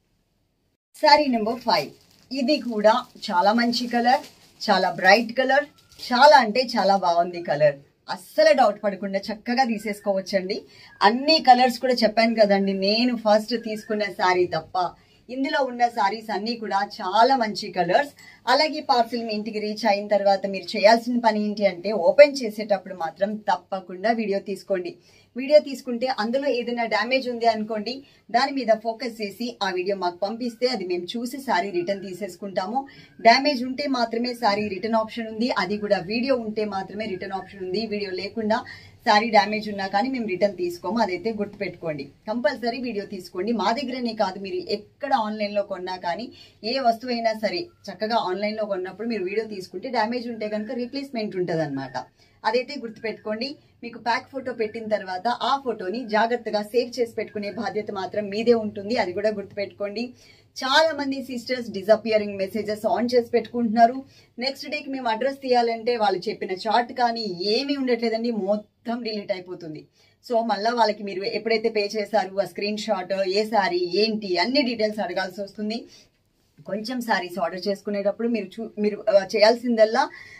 A: శారీ నెంబర్ ఫైవ్ ఇది కూడా చాలా మంచి కలర్ చాలా బ్రైట్ కలర్ చాలా అంటే చాలా బాగుంది కలర్ అస్సలు డౌట్ పడకుండా చక్కగా తీసేసుకోవచ్చండి అన్ని కలర్స్ కూడా చెప్పాను కదండి నేను ఫస్ట్ తీసుకున్న శారీ తప్ప ఇందులో ఉన్న శారీస్ అన్ని కూడా చాలా మంచి కలర్స్ అలాగే పార్సిల్ మీ ఇంటికి రీచ్ అయిన తర్వాత మీరు చేయాల్సిన పని ఏంటి అంటే ఓపెన్ చేసేటప్పుడు మాత్రం తప్పకుండా వీడియో తీసుకోండి వీడియో తీసుకుంటే అందులో ఏదైనా డ్యామేజ్ ఉంది అనుకోండి దాని మీద ఫోకస్ చేసి ఆ వీడియో మాకు పంపిస్తే అది మేము చూసి సారీ రిటర్న్ తీసేసుకుంటాము డ్యామేజ్ ఉంటే మాత్రమే సారీ రిటర్న్ ఆప్షన్ ఉంది అది కూడా వీడియో ఉంటే మాత్రమే రిటర్న్ ఆప్షన్ ఉంది వీడియో లేకుండా సారీ డ్యామేజ్ ఉన్నా కానీ మేము రిటర్న్ తీసుకోము అదైతే గుర్తుపెట్టుకోండి కంపల్సరీ వీడియో తీసుకోండి మా దగ్గరనే కాదు మీరు ఎక్కడ ఆన్లైన్లో కొన్నా కానీ ఏ వస్తువు అయినా సరే చక్కగా ఆన్లైన్లో కొన్నప్పుడు మీరు వీడియో తీసుకుంటే డ్యామేజ్ ఉంటే కనుక రీప్లేస్మెంట్ ఉంటుంది అదైతే గుర్తుపెట్టుకోండి మీకు ప్యాక్ ఫోటో పెట్టిన తర్వాత ఆ ఫోటోని జాగ్రత్తగా సేవ్ చేసి పెట్టుకునే బాధ్యత మాత్రం మీదే ఉంటుంది అది కూడా గుర్తుపెట్టుకోండి చాలా మంది సిస్టర్స్ డిజపియరింగ్ మెసేజెస్ ఆన్ చేసి పెట్టుకుంటున్నారు నెక్స్ట్ డేకి మేము అడ్రస్ తీయాలంటే వాళ్ళు చెప్పిన చార్ట్ కానీ ఏమీ ఉండట్లేదండి మొత్తం డిలీట్ అయిపోతుంది సో మళ్ళీ వాళ్ళకి మీరు ఎప్పుడైతే పే చేశారు ఆ స్క్రీన్ షాట్ ఏ సారీ ఏంటి అన్ని డీటెయిల్స్ అడగాల్సి వస్తుంది కొంచెం సారీస్ ఆర్డర్ చేసుకునేటప్పుడు మీరు చూ మీరు ఆ, చేయాల్సిందల్లా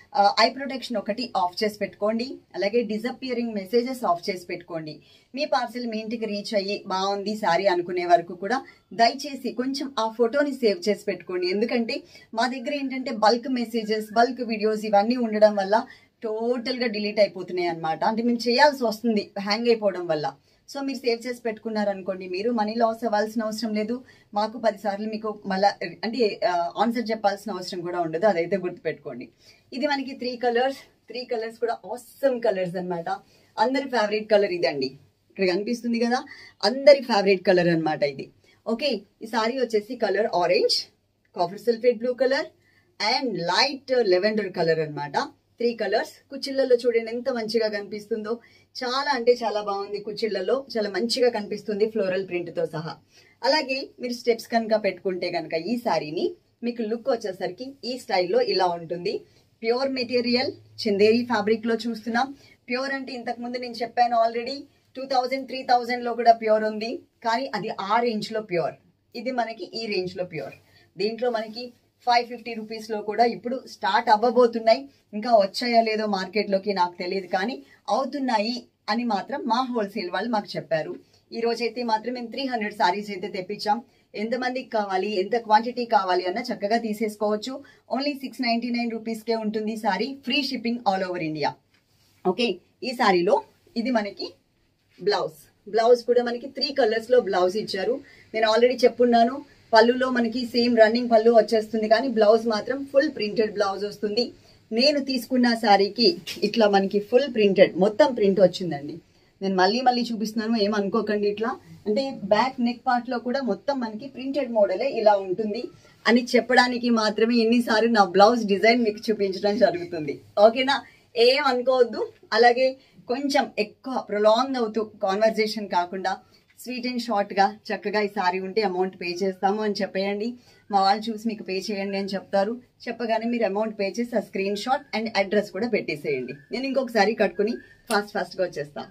A: ఐ ప్రొటెక్షన్ ఒకటి ఆఫ్ చేసి పెట్టుకోండి అలాగే డిజపియరింగ్ మెసేజెస్ ఆఫ్ చేసి పెట్టుకోండి మీ పార్సిల్ మీ ఇంటికి రీచ్ అయ్యి బాగుంది సారీ అనుకునే వరకు కూడా దయచేసి కొంచెం ఆ ఫోటోని సేవ్ చేసి పెట్టుకోండి ఎందుకంటే మా దగ్గర ఏంటంటే బల్క్ మెసేజెస్ బల్క్ వీడియోస్ ఇవన్నీ ఉండడం వల్ల టోటల్ గా డిలీట్ అయిపోతున్నాయి అన్నమాట అంటే మేము చేయాల్సి వస్తుంది హ్యాంగ్ అయిపోవడం వల్ల సో మీరు సేవ్ చేసి పెట్టుకున్నారనుకోండి మీరు మనీ లాస్ అవ్వాల్సిన అవసరం లేదు మాకు పదిసార్లు మీకు మళ్ళా అంటే ఆన్సర్ చెప్పాల్సిన అవసరం కూడా ఉండదు అదైతే గుర్తుపెట్టుకోండి ఇది మనకి త్రీ కలర్స్ త్రీ కలర్స్ కూడా ఆసమ్ కలర్స్ అన్నమాట అందరి ఫేవరెట్ కలర్ ఇదండి ఇక్కడ కనిపిస్తుంది కదా అందరి ఫేవరెట్ కలర్ అన్నమాట ఇది ఓకే ఈ సారీ వచ్చేసి colour orange copper sulphate blue colour and light lavender colour అన్నమాట త్రీ కలర్స్ కుచ్చిళ్ళలో చూడండి ఎంత మంచిగా కనిపిస్తుందో చాలా అంటే చాలా బాగుంది కుచ్చిళ్ళలో చాలా మంచిగా కనిపిస్తుంది ఫ్లోరల్ ప్రింట్ తో సహా అలాగే మీరు స్టెప్స్ కనుక పెట్టుకుంటే కనుక ఈ సారీని మీకు లుక్ వచ్చేసరికి ఈ స్టైల్లో ఇలా ఉంటుంది ప్యూర్ మెటీరియల్ చందేరి ఫ్యాబ్రిక్ లో చూస్తున్నాం ప్యూర్ అంటే ఇంతకు ముందు నేను చెప్పాను already two thousand three thousand లో కూడా ప్యూర్ ఉంది కానీ అది ఆ రేంజ్ లో ప్యూర్ ఇది మనకి ఈ రేంజ్ లో ప్యూర్ దీంట్లో మనకి ఫైవ్ ఫిఫ్టీ రూపీస్ లో కూడా ఇప్పుడు స్టార్ట్ అవ్వబోతున్నాయి ఇంకా వచ్చాయా లేదో మార్కెట్ లోకి నాకు తెలియదు కానీ అవుతున్నాయి అని మాత్రం మా హోల్సేల్ వాళ్ళు మాకు చెప్పారు ఈ రోజైతే మాత్రం మేము త్రీ హండ్రెడ్ సారీస్ అయితే తెప్పించాం ఎంతమందికి కావాలి ఎంత క్వాంటిటీ కావాలి అన్న చక్కగా తీసేసుకోవచ్చు ఓన్లీ సిక్స్ నైన్టీ నైన్ రూపీస్కే ఉంటుంది sari free shipping all over India okay ఈ సారీలో ఇది మనకి బ్లౌజ్ బ్లౌజ్ కూడా మనకి త్రీ కలర్స్ లో బ్లౌజ్ ఇచ్చారు నేను ఆల్రెడీ చెప్పున్నాను పళ్ళులో మనకి సేమ్ రన్నింగ్ పళ్ళు వచ్చేస్తుంది కానీ బ్లౌజ్ మాత్రం ఫుల్ ప్రింటెడ్ బ్లౌజ్ వస్తుంది నేను తీసుకున్న శారీకి ఇట్లా మనకి ఫుల్ ప్రింటెడ్ మొత్తం ప్రింట్ వచ్చిందండి నేను మళ్ళీ మళ్ళీ చూపిస్తున్నాను ఏం అనుకోకండి ఇట్లా అంటే బ్యాక్ నెక్ పార్ట్ లో కూడా మొత్తం మనకి ప్రింటెడ్ మోడలే ఇలా ఉంటుంది అని చెప్పడానికి మాత్రమే ఎన్నిసార్లు నా బ్లౌజ్ డిజైన్ మీకు చూపించడం జరుగుతుంది ఓకేనా ఏం అనుకోవద్దు అలాగే కొంచెం ఎక్కువ ప్రొలాంగ్ అవుతూ కాన్వర్జేషన్ కాకుండా స్వీట్ అండ్ షార్ట్ గా చక్కగా ఈ సారీ ఉంటే అమౌంట్ పే చేస్తాము అని చెప్పేయండి మా వాళ్ళు చూసి మీకు పే చేయండి అని చెప్తారు చెప్పగానే మీరు అమౌంట్ పే చేసి ఆ స్క్రీన్ షాట్ అండ్ అడ్రస్ కూడా పెట్టేసేయండి నేను ఇంకొక సారీ కట్టుకుని ఫాస్ట్ ఫాస్ట్ గా వచ్చేస్తాను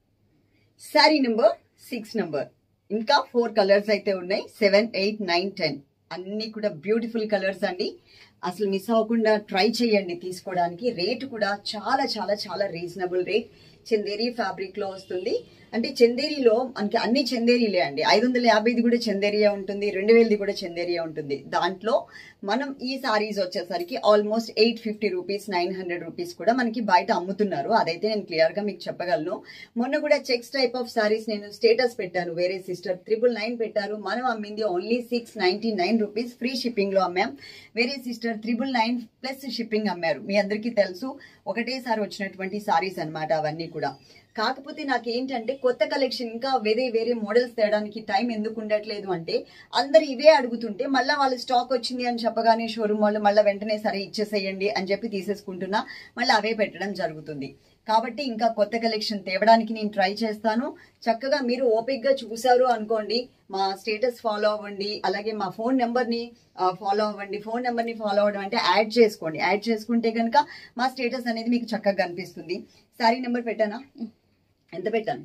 A: శారీ నెంబర్ సిక్స్ నెంబర్ ఇంకా ఫోర్ కలర్స్ అయితే ఉన్నాయి సెవెన్ ఎయిట్ నైన్ టెన్ అన్ని కూడా బ్యూటిఫుల్ కలర్స్ అండి అసలు మిస్ అవ్వకుండా ట్రై చేయండి తీసుకోవడానికి రేట్ కూడా చాలా చాలా చాలా రీజనబుల్ రేట్ చందేరి ఫ్యాబ్రిక్ లో వస్తుంది అంటే చందేరిలో మనకి అన్ని చందేరీలే అండి ఐదు వందల యాభైది కూడా చందేరియా ఉంటుంది రెండు వేలది కూడా చందేరియా ఉంటుంది దాంట్లో మనం ఈ సారీస్ వచ్చేసరికి almost eight fifty rupees nine hundred rupees కూడా మనకి బయట అమ్ముతున్నారు అదైతే నేను క్లియర్ గా మీకు చెప్పగలను మొన్న కూడా చెక్స్ టైప్ ఆఫ్ సారీస్ నేను స్టేటస్ పెట్టాను వేరే సిస్టర్ త్రిపుల్ నైన్ పెట్టారు మనం అమ్మింది only six ninety nine rupees free shipping లో అమ్మాం వేరే sister triple nine plus shipping అమ్మారు మీ అందరికీ తెలుసు ఒకటేసారి వచ్చినటువంటి సారీస్ అన్నమాట అవన్నీ కూడా కాకపోతే నాకు ఏంటంటే కొత్త కలెక్షన్ ఇంకా వేరే వేరే మోడల్స్ తేయడానికి టైం ఎందుకు ఉండట్లేదు అంటే అందరు ఇవే అడుగుతుంటే మళ్ళీ వాళ్ళు స్టాక్ వచ్చింది అని చెప్పగానే షోరూమ్ వాళ్ళు మళ్ళీ వెంటనే సరే ఇచ్చేసేయండి అని చెప్పి తీసేసుకుంటున్నా మళ్ళీ అవే పెట్టడం జరుగుతుంది కాబట్టి ఇంకా కొత్త కలెక్షన్ తేవడానికి నేను ట్రై చేస్తాను చక్కగా మీరు ఓపిక్ గా చూసారు అనుకోండి మా స్టేటస్ ఫాలో అవ్వండి అలాగే మా ఫోన్ నెంబర్ ని ఫాలో అవ్వండి ఫోన్ నెంబర్ ని ఫాలో అవ్వడం అంటే యాడ్ చేసుకోండి యాడ్ చేసుకుంటే కనుక మా స్టేటస్ అనేది మీకు చక్కగా కనిపిస్తుంది సారీ నెంబర్ పెట్టానా ఎంత పెట్టాను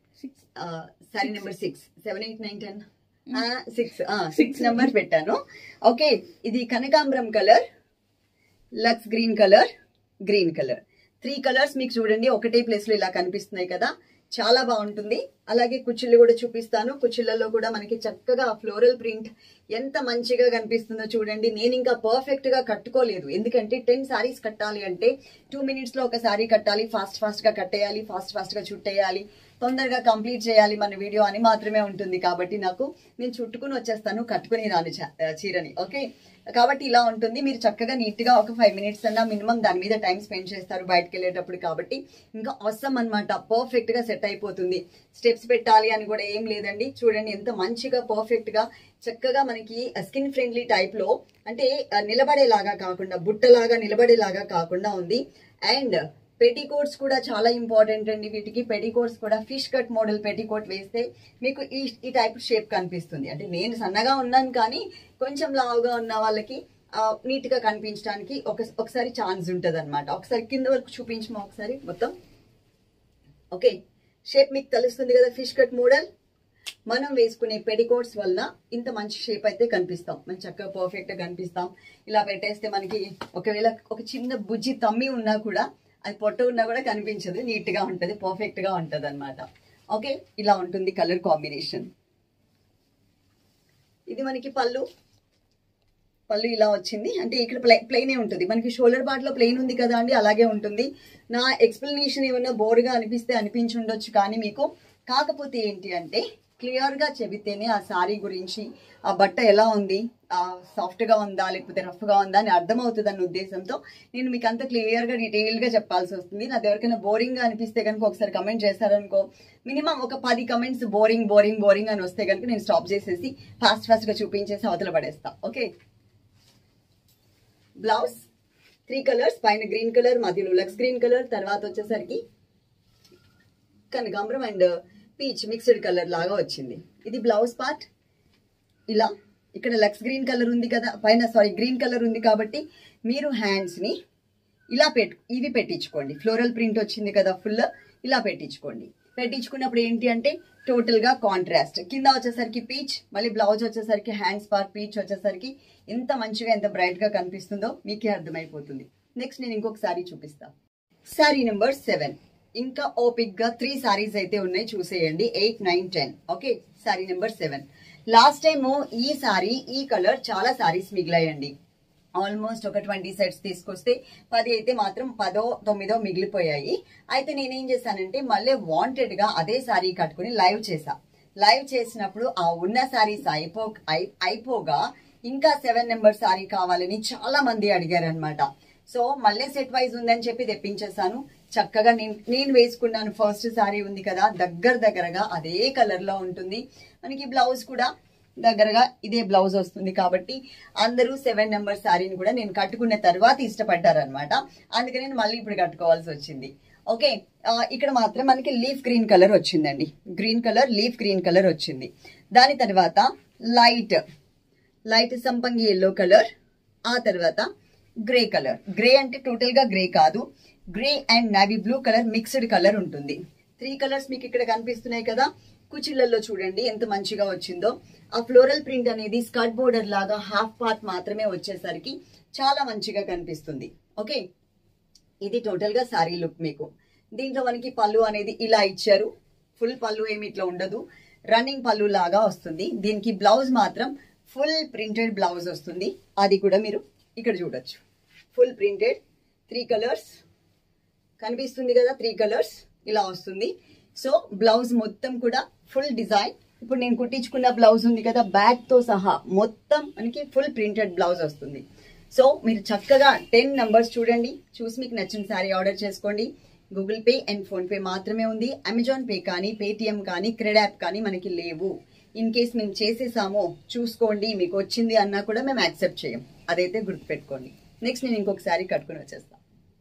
A: sorry number six seven eight nine ten six six number పెట్టాను ఓకే ఇది కనకాంబరం కలర్ లక్స్ green colour green colour three colours మీకు చూడండి ఒకటే ప్లేస్ లో ఇలా కనిపిస్తున్నాయి కదా చాలా బాగుంటుంది అలాగే కుచ్చిళ్ళు కూడా చూపిస్తాను కుచ్చిళ్ళలో కూడా మనకి చక్కగా ఫ్లోరల్ ప్రింట్ ఎంత మంచిగా కనిపిస్తుందో చూడండి నేను ఇంకా పర్ఫెక్ట్ గా కట్టుకోలేదు ఎందుకంటే టెన్ సారీస్ కట్టాలి అంటే టూ మినిట్స్ లో ఒక సారీ కట్టాలి ఫాస్ట్ ఫాస్ట్ గా కట్టేయాలి ఫాస్ట్ ఫాస్ట్ గా చుట్టేయాలి తొందరగా కంప్లీట్ చేయాలి మన వీడియో అని మాత్రమే ఉంటుంది కాబట్టి నాకు నేను చుట్టుకుని వచ్చేస్తాను కట్టుకుని రాను చ- చీరని ఓకే కాబట్టి ఇలా ఉంటుంది మీరు చక్కగా నీట్ గా ఒక ఫైవ్ మినిట్స్ అన్నా మినిమం దాని మీద టైం స్పెండ్ చేస్తారు బయటకు వెళ్ళేటప్పుడు కాబట్టి ఇంకా అవసరం అనమాట పర్ఫెక్ట్ గా సెట్ అయిపోతుంది స్టెప్స్ పెట్టాలి అని కూడా ఏం లేదండి చూడండి ఎంత మంచిగా పర్ఫెక్ట్ గా చక్కగా మనకి స్కిన్ ఫ్రెండ్లీ టైప్ లో అంటే ఆ, నిలబడేలాగా కాకుండా బుట్టలాగా నిలబడేలాగా కాకుండా ఉంది అండ్ పెటికోట్స్ కూడా చాలా ఇంపార్టెంట్ అండి వీటికి పెటికోట్స్ కూడా ఫిష్ కట్ మోడల్ పెటికోట్ వేస్తే మీకు ఈ ఈ టైప్ షేప్ కనిపిస్తుంది అంటే నేను సన్నగా ఉన్నాను కానీ కొంచెం లావుగా ఉన్న వాళ్ళకి నీట్ గా కనిపించడానికి ఒక ఒకసారి ఛాన్స్ ఉంటది అనమాట ఒకసారి కింద వరకు చూపించమా ఒకసారి మొత్తం ఓకే షేప్ మీకు తెలుస్తుంది కదా ఫిష్ కట్ మోడల్ మనం వేసుకునే పెడికోట్స్ వల్ల ఇంత మంచి షేప్ అయితే కనిపిస్తాం మనం చక్కగా పర్ఫెక్ట్ గా కనిపిస్తాం ఇలా పెట్టేస్తే మనకి ఒకవేళ ఒక చిన్న బుజ్జి తమ్మి ఉన్నా కూడా అది పొట్ట ఉన్నా కూడా కనిపించదు నీట్ గా ఉంటది పర్ఫెక్ట్ గా ఉంటది అనమాట ఓకే ఇలా ఉంటుంది కలర్ కాంబినేషన్ ఇది మనకి పళ్ళు పళ్ళు ఇలా వచ్చింది అంటే ఇక్కడ ప్లే ప్లెయినే ఉంటుంది మనకి షోల్డర్ పార్ట్ లో ప్లెయిన్ ఉంది కదా అండి అలాగే ఉంటుంది నా ఎక్స్ప్లెనేషన్ ఏమన్నా బోర్గా అనిపిస్తే అనిపించి ఉండొచ్చు కానీ మీకు కాకపోతే ఏంటి అంటే క్లియర్ గా చెబితేనే ఆ సారీ గురించి ఆ బట్ట ఎలా ఉంది ఆ సాఫ్ట్ గా ఉందా లేకపోతే రఫ్ గా ఉందా అని అర్థమవుతుంది అన్న ఉద్దేశంతో నేను మీకు అంత క్లియర్ గా డీటెయిల్ గా చెప్పాల్సి వస్తుంది నాకు ఎవరికైనా బోరింగ్ గా అనిపిస్తే కనుక ఒకసారి కమెంట్ చేశారనుకో మినిమం ఒక పది కమెంట్స్ బోరింగ్ బోరింగ్ బోరింగ్ అని వస్తే కనుక నేను స్టాప్ చేసేసి ఫాస్ట్ ఫాస్ట్ గా చూపించేసి అవతల పడేస్తా ఓకే బ్లౌజ్ త్రీ కలర్స్ పైన గ్రీన్ కలర్ మధ్యలో లక్స్ గ్రీన్ కలర్ తర్వాత వచ్చేసరికి కనకాంబరం అండ్ పీచ్ మిక్స్డ్ కలర్ లాగా వచ్చింది ఇది బ్లౌజ్ పార్ట్ ఇలా ఇక్కడ లక్స్ గ్రీన్ కలర్ ఉంది కదా పైన సారీ గ్రీన్ కలర్ ఉంది కాబట్టి మీరు హ్యాండ్స్ ని ఇలా పెట్టు ఇవి పెట్టించుకోండి ఫ్లోరల్ ప్రింట్ వచ్చింది కదా ఫుల్ ఇలా పెట్టించుకోండి పెట్టించుకున్నప్పుడు ఏంటి అంటే టోటల్ గా కాంట్రాస్ట్ కింద వచ్చేసరికి పీచ్ మళ్ళీ బ్లౌజ్ వచ్చేసరికి హ్యాండ్స్ పార్ట్ పీచ్ వచ్చేసరికి ఎంత మంచిగా ఎంత బ్రైట్ గా కనిపిస్తుందో మీకే అర్థమైపోతుంది నెక్స్ట్ నేను ఇంకొక సారీ చూపిస్తా సారీ నెంబర్ సెవెన్ ఇంకా ఓపిక్ గా త్రీ సారీస్ అయితే ఉన్నాయి చూసేయండి eight nine ten okay sari number seven last time ఈ సారీ ఈ కలర్ చాలా సారీస్ మిగిలాయండి ఆల్మోస్ట్ ఒక ట్వంటీ సెట్స్ తీసుకొస్తే పది అయితే మాత్రం పదో తొమ్మిదో మిగిలిపోయాయి అయితే నేనేం చేశానంటే మళ్ళీ వాంటెడ్ గా అదే సారీ కట్టుకుని లైవ్ చేసా లైవ్ చేసినప్పుడు ఆ ఉన్న సారీస్ అయిపో అయి- అయిపోగా ఇంకా సెవెన్ నెంబర్ సారీ కావాలని చాలా మంది అడిగారు అనమాట సో మళ్ళీ సెట్ వైజ్ ఉందని చెప్పి తెప్పించేసాను చక్కగా నేను నేను వేసుకున్నాను ఫస్ట్ సారీ ఉంది కదా దగ్గర దగ్గరగా అదే కలర్ లో ఉంటుంది మనకి బ్లౌజ్ కూడా దగ్గరగా ఇదే బ్లౌజ్ వస్తుంది కాబట్టి అందరూ సెవెన్ నెంబర్ శారీని కూడా నేను కట్టుకున్న తర్వాత ఇష్టపడ్డారనమాట అందుకని నేను మళ్ళీ ఇప్పుడు కట్టుకోవాల్సి వచ్చింది ఓకే ఆ, ఇక్కడ మాత్రం మనకి లీఫ్ గ్రీన్ కలర్ వచ్చిందండి green colour leaf green colour వచ్చింది దాని తర్వాత లైట్ లైట్ సంపంగి ఎల్లో కలర్ ఆ తర్వాత గ్రే కలర్ గ్రే అంటే టోటల్ గా గ్రే కాదు grey and navy blue colour mixed colour ఉంటుంది త్రీ కలర్స్ మీకు ఇక్కడ కనిపిస్తున్నాయి కదా కుచిళ్ళల్లో చూడండి ఎంత మంచిగా వచ్చిందో ఆ ఫ్లోరల్ ప్రింట్ అనేది స్కర్ట్ బోర్డర్ లాగా హాఫ్ పార్ట్ మాత్రమే వచ్చేసరికి చాలా మంచిగా కనిపిస్తుంది ఓకే ఇది టోటల్ గా సారీ లుక్ మీకు దీంట్లో మనకి పళ్ళు అనేది ఇలా ఇచ్చారు ఫుల్ పళ్ళు ఏమి ఇట్లా ఉండదు రన్నింగ్ పళ్ళు లాగా వస్తుంది దీనికి బ్లౌజ్ మాత్రం ఫుల్ ప్రింటెడ్ బ్లౌజ్ వస్తుంది అది కూడా మీరు ఇక్కడ చూడొచ్చు ఫుల్ ప్రింటెడ్ త్రీ కలర్స్ కనిపిస్తుంది కదా త్రీ కలర్స్ ఇలా వస్తుంది సో బ్లౌజ్ మొత్తం కూడా ఫుల్ డిజైన్ ఇప్పుడు నేను కుట్టించుకున్న బ్లౌజ్ ఉంది కదా బ్యాక్ తో సహా మొత్తం మనకి ఫుల్ ప్రింటెడ్ బ్లౌజ్ వస్తుంది సో మీరు చక్కగా టెన్ నంబర్స్ చూడండి చూసి మీకు నచ్చిన శారీ ఆర్డర్ చేసుకోండి Google pay and PhonePe మాత్రమే ఉంది అమెజాన్ పే కానీ పేటిఎం కానీ క్రెడ్ యాప్ కానీ మనకి లేవు ఇన్ కేస్ మేము చేసేసామో చూసుకోండి మీకు వచ్చింది అన్నా కూడా మేము యాక్సెప్ట్ చేయం అదైతే గుర్తుపెట్టుకోండి నెక్స్ట్ నేను ఇంకొక శారీ కట్టుకుని వచ్చేస్తాను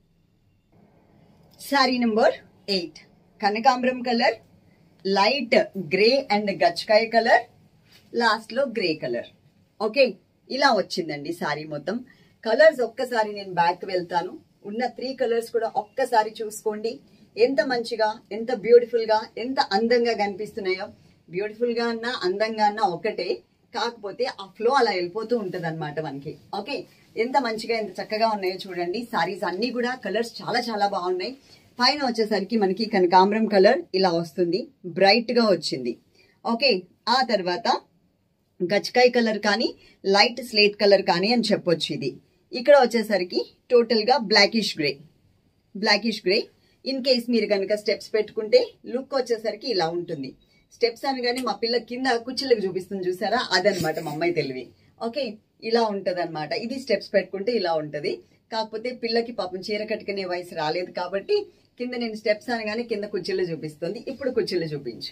A: శారీ నెంబర్ ఎయిట్ కనకాంబరం కలర్ లైట్ గ్రే అండ్ గచ్చకాయ కలర్ లాస్ట్ లో గ్రే కలర్ ఓకే ఇలా వచ్చిందండి సారీ మొత్తం కలర్స్ ఒక్కసారి నేను బ్యాక్ వెళ్తాను ఉన్న త్రీ కలర్స్ కూడా ఒక్కసారి చూసుకోండి ఎంత మంచిగా ఎంత బ్యూటిఫుల్ గా ఎంత అందంగా కనిపిస్తున్నాయో బ్యూటిఫుల్ గా అన్నా అందంగా అన్నా ఒకటే కాకపోతే ఆ ఫ్లో అలా వెళ్ళిపోతూ ఉంటది అనమాట మనకి ఓకే ఎంత మంచిగా ఎంత చక్కగా ఉన్నాయో చూడండి సారీస్ అన్ని కూడా కలర్స్ చాలా చాలా బాగున్నాయి పైన వచ్చేసరికి మనకి కనకాంబరం కలర్ ఇలా వస్తుంది బ్రైట్ గా వచ్చింది ఓకే ఆ తర్వాత గచ్చకాయ కలర్ కానీ లైట్ స్లేట్ కలర్ కానీ అని చెప్పొచ్చు ఇది ఇక్కడ వచ్చేసరికి టోటల్ గా blackish grey blackish grey in case మీరు కనుక స్టెప్స్ పెట్టుకుంటే లుక్ వచ్చేసరికి ఇలా ఉంటుంది స్టెప్స్ అనగానే మా పిల్ల కింద కుర్చీలకు చూపిస్తుంది చూసారా అదనమాట మా అమ్మాయి తెలివి ఓకే ఇలా ఉంటది అనమాట ఇది స్టెప్స్ పెట్టుకుంటే ఇలా ఉంటది కాకపోతే పిల్లకి పాపం చీర కట్టుకునే వయసు రాలేదు కాబట్టి కింద నేను స్టెప్స్ అనగానే కింద కుర్చీలు చూపిస్తుంది ఇప్పుడు కుర్చీలు చూపించు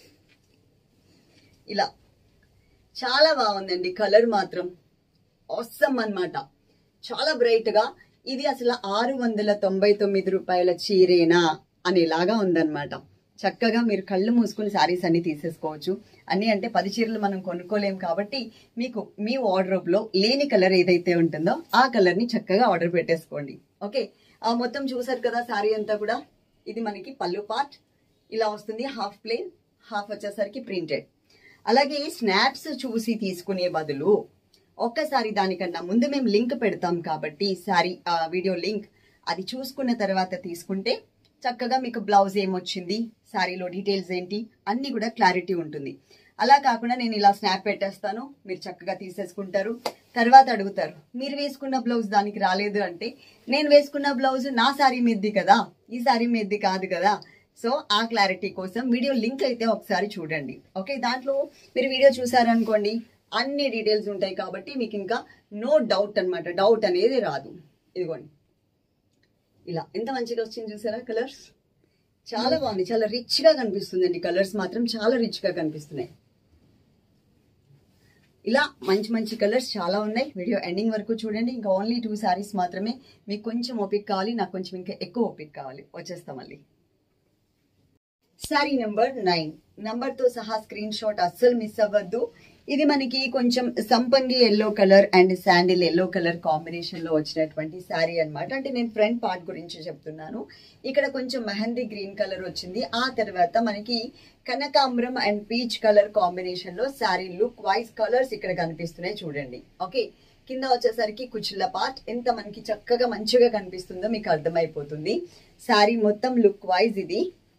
A: ఇలా చాలా బాగుందండి కలర్ మాత్రం అవసరం అన్నమాట చాలా బ్రైట్ గా ఇది అసలు ఆరు వందల తొంభై తొమ్మిది రూపాయల చీరేనా అనేలాగా ఉందన్నమాట చక్కగా మీరు కళ్ళు మూసుకుని శారీస్ అన్ని తీసేసుకోవచ్చు అన్ని అంటే పది చీరలు మనం కొనుక్కోలేం కాబట్టి మీకు మీ వార్డ్రోబ్ లో లేని కలర్ ఏదైతే ఉంటుందో ఆ కలర్ ని చక్కగా ఆర్డర్ పెట్టేసుకోండి ఓకే ఆ మొత్తం చూసారు కదా శారీ అంతా కూడా ఇది మనకి పళ్ళు పార్ట్ ఇలా వస్తుంది హాఫ్ ప్లేన్ హాఫ్ వచ్చేసరికి ప్రింటెడ్ అలాగే స్నాప్స్ చూసి తీసుకునే బదులు ఒక్కసారి దానికన్నా ముందు మేము లింక్ పెడతాం కాబట్టి సారీ ఆ వీడియో లింక్ అది చూసుకున్న తర్వాత తీసుకుంటే చక్కగా మీకు బ్లౌజ్ ఏమొచ్చింది శారీలో డీటెయిల్స్ ఏంటి అన్ని కూడా క్లారిటీ ఉంటుంది అలా కాకుండా నేను ఇలా స్నాప్ పెట్టేస్తాను మీరు చక్కగా తీసేసుకుంటారు తర్వాత అడుగుతారు మీరు వేసుకున్న బ్లౌజ్ దానికి రాలేదు అంటే నేను వేసుకున్న బ్లౌజ్ నా శారీ మీద్ది కదా ఈ శారీ మీద్ది కాదు కదా సో ఆ క్లారిటీ కోసం వీడియో లింక్ అయితే ఒకసారి చూడండి ఓకే దాంట్లో మీరు వీడియో చూసారనుకోండి అన్ని డీటెయిల్స్ ఉంటాయి కాబట్టి మీకు ఇంకా నో డౌట్ అన్నమాట డౌట్ అనేది రాదు ఇదిగోండి ఇలా ఎంత మంచిగా వచ్చింది చూసారా కలర్స్ చాలా బాగుంది చాలా రిచ్ గా కనిపిస్తుందండి కలర్స్ మాత్రం చాలా రిచ్ గా కనిపిస్తున్నాయి ఇలా మంచి మంచి కలర్స్ చాలా ఉన్నాయి వీడియో ఎండింగ్ వరకు చూడండి ఇంకా ఓన్లీ టూ సారీస్ మాత్రమే మీకు కొంచెం ఓపిక్ కావాలి నాకు కొంచెం ఇంకా ఎక్కువ ఓపిక్ కావాలి వచ్చేస్తాం మళ్ళీ సారీ నెంబర్ నైన్ నంబర్ తో సహా స్క్రీన్ షాట్ అస్సలు మిస్ అవ్వద్దు ఇది మనకి కొంచెం సంపంగి yellow colour and sandal yellow colour combination లో వచ్చినటువంటి శారీ అన్నమాట అంటే నేను ఫ్రంట్ పార్ట్ గురించి చెప్తున్నాను ఇక్కడ కొంచెం మెహందీ గ్రీన్ కలర్ వచ్చింది ఆ తర్వాత మనకి కనకాంబరం అండ్ పీచ్ కలర్ కాంబినేషన్ లో శారీ లుక్ వైజ్ కలర్స్ ఇక్కడ కనిపిస్తున్నాయి చూడండి ఓకే కింద వచ్చేసరికి కుచిళ్ళ పార్ట్ ఎంత మనకి చక్కగా మంచిగా కనిపిస్తుందో మీకు అర్థమైపోతుంది శారీ మొత్తం లుక్ వైజ్ ఇది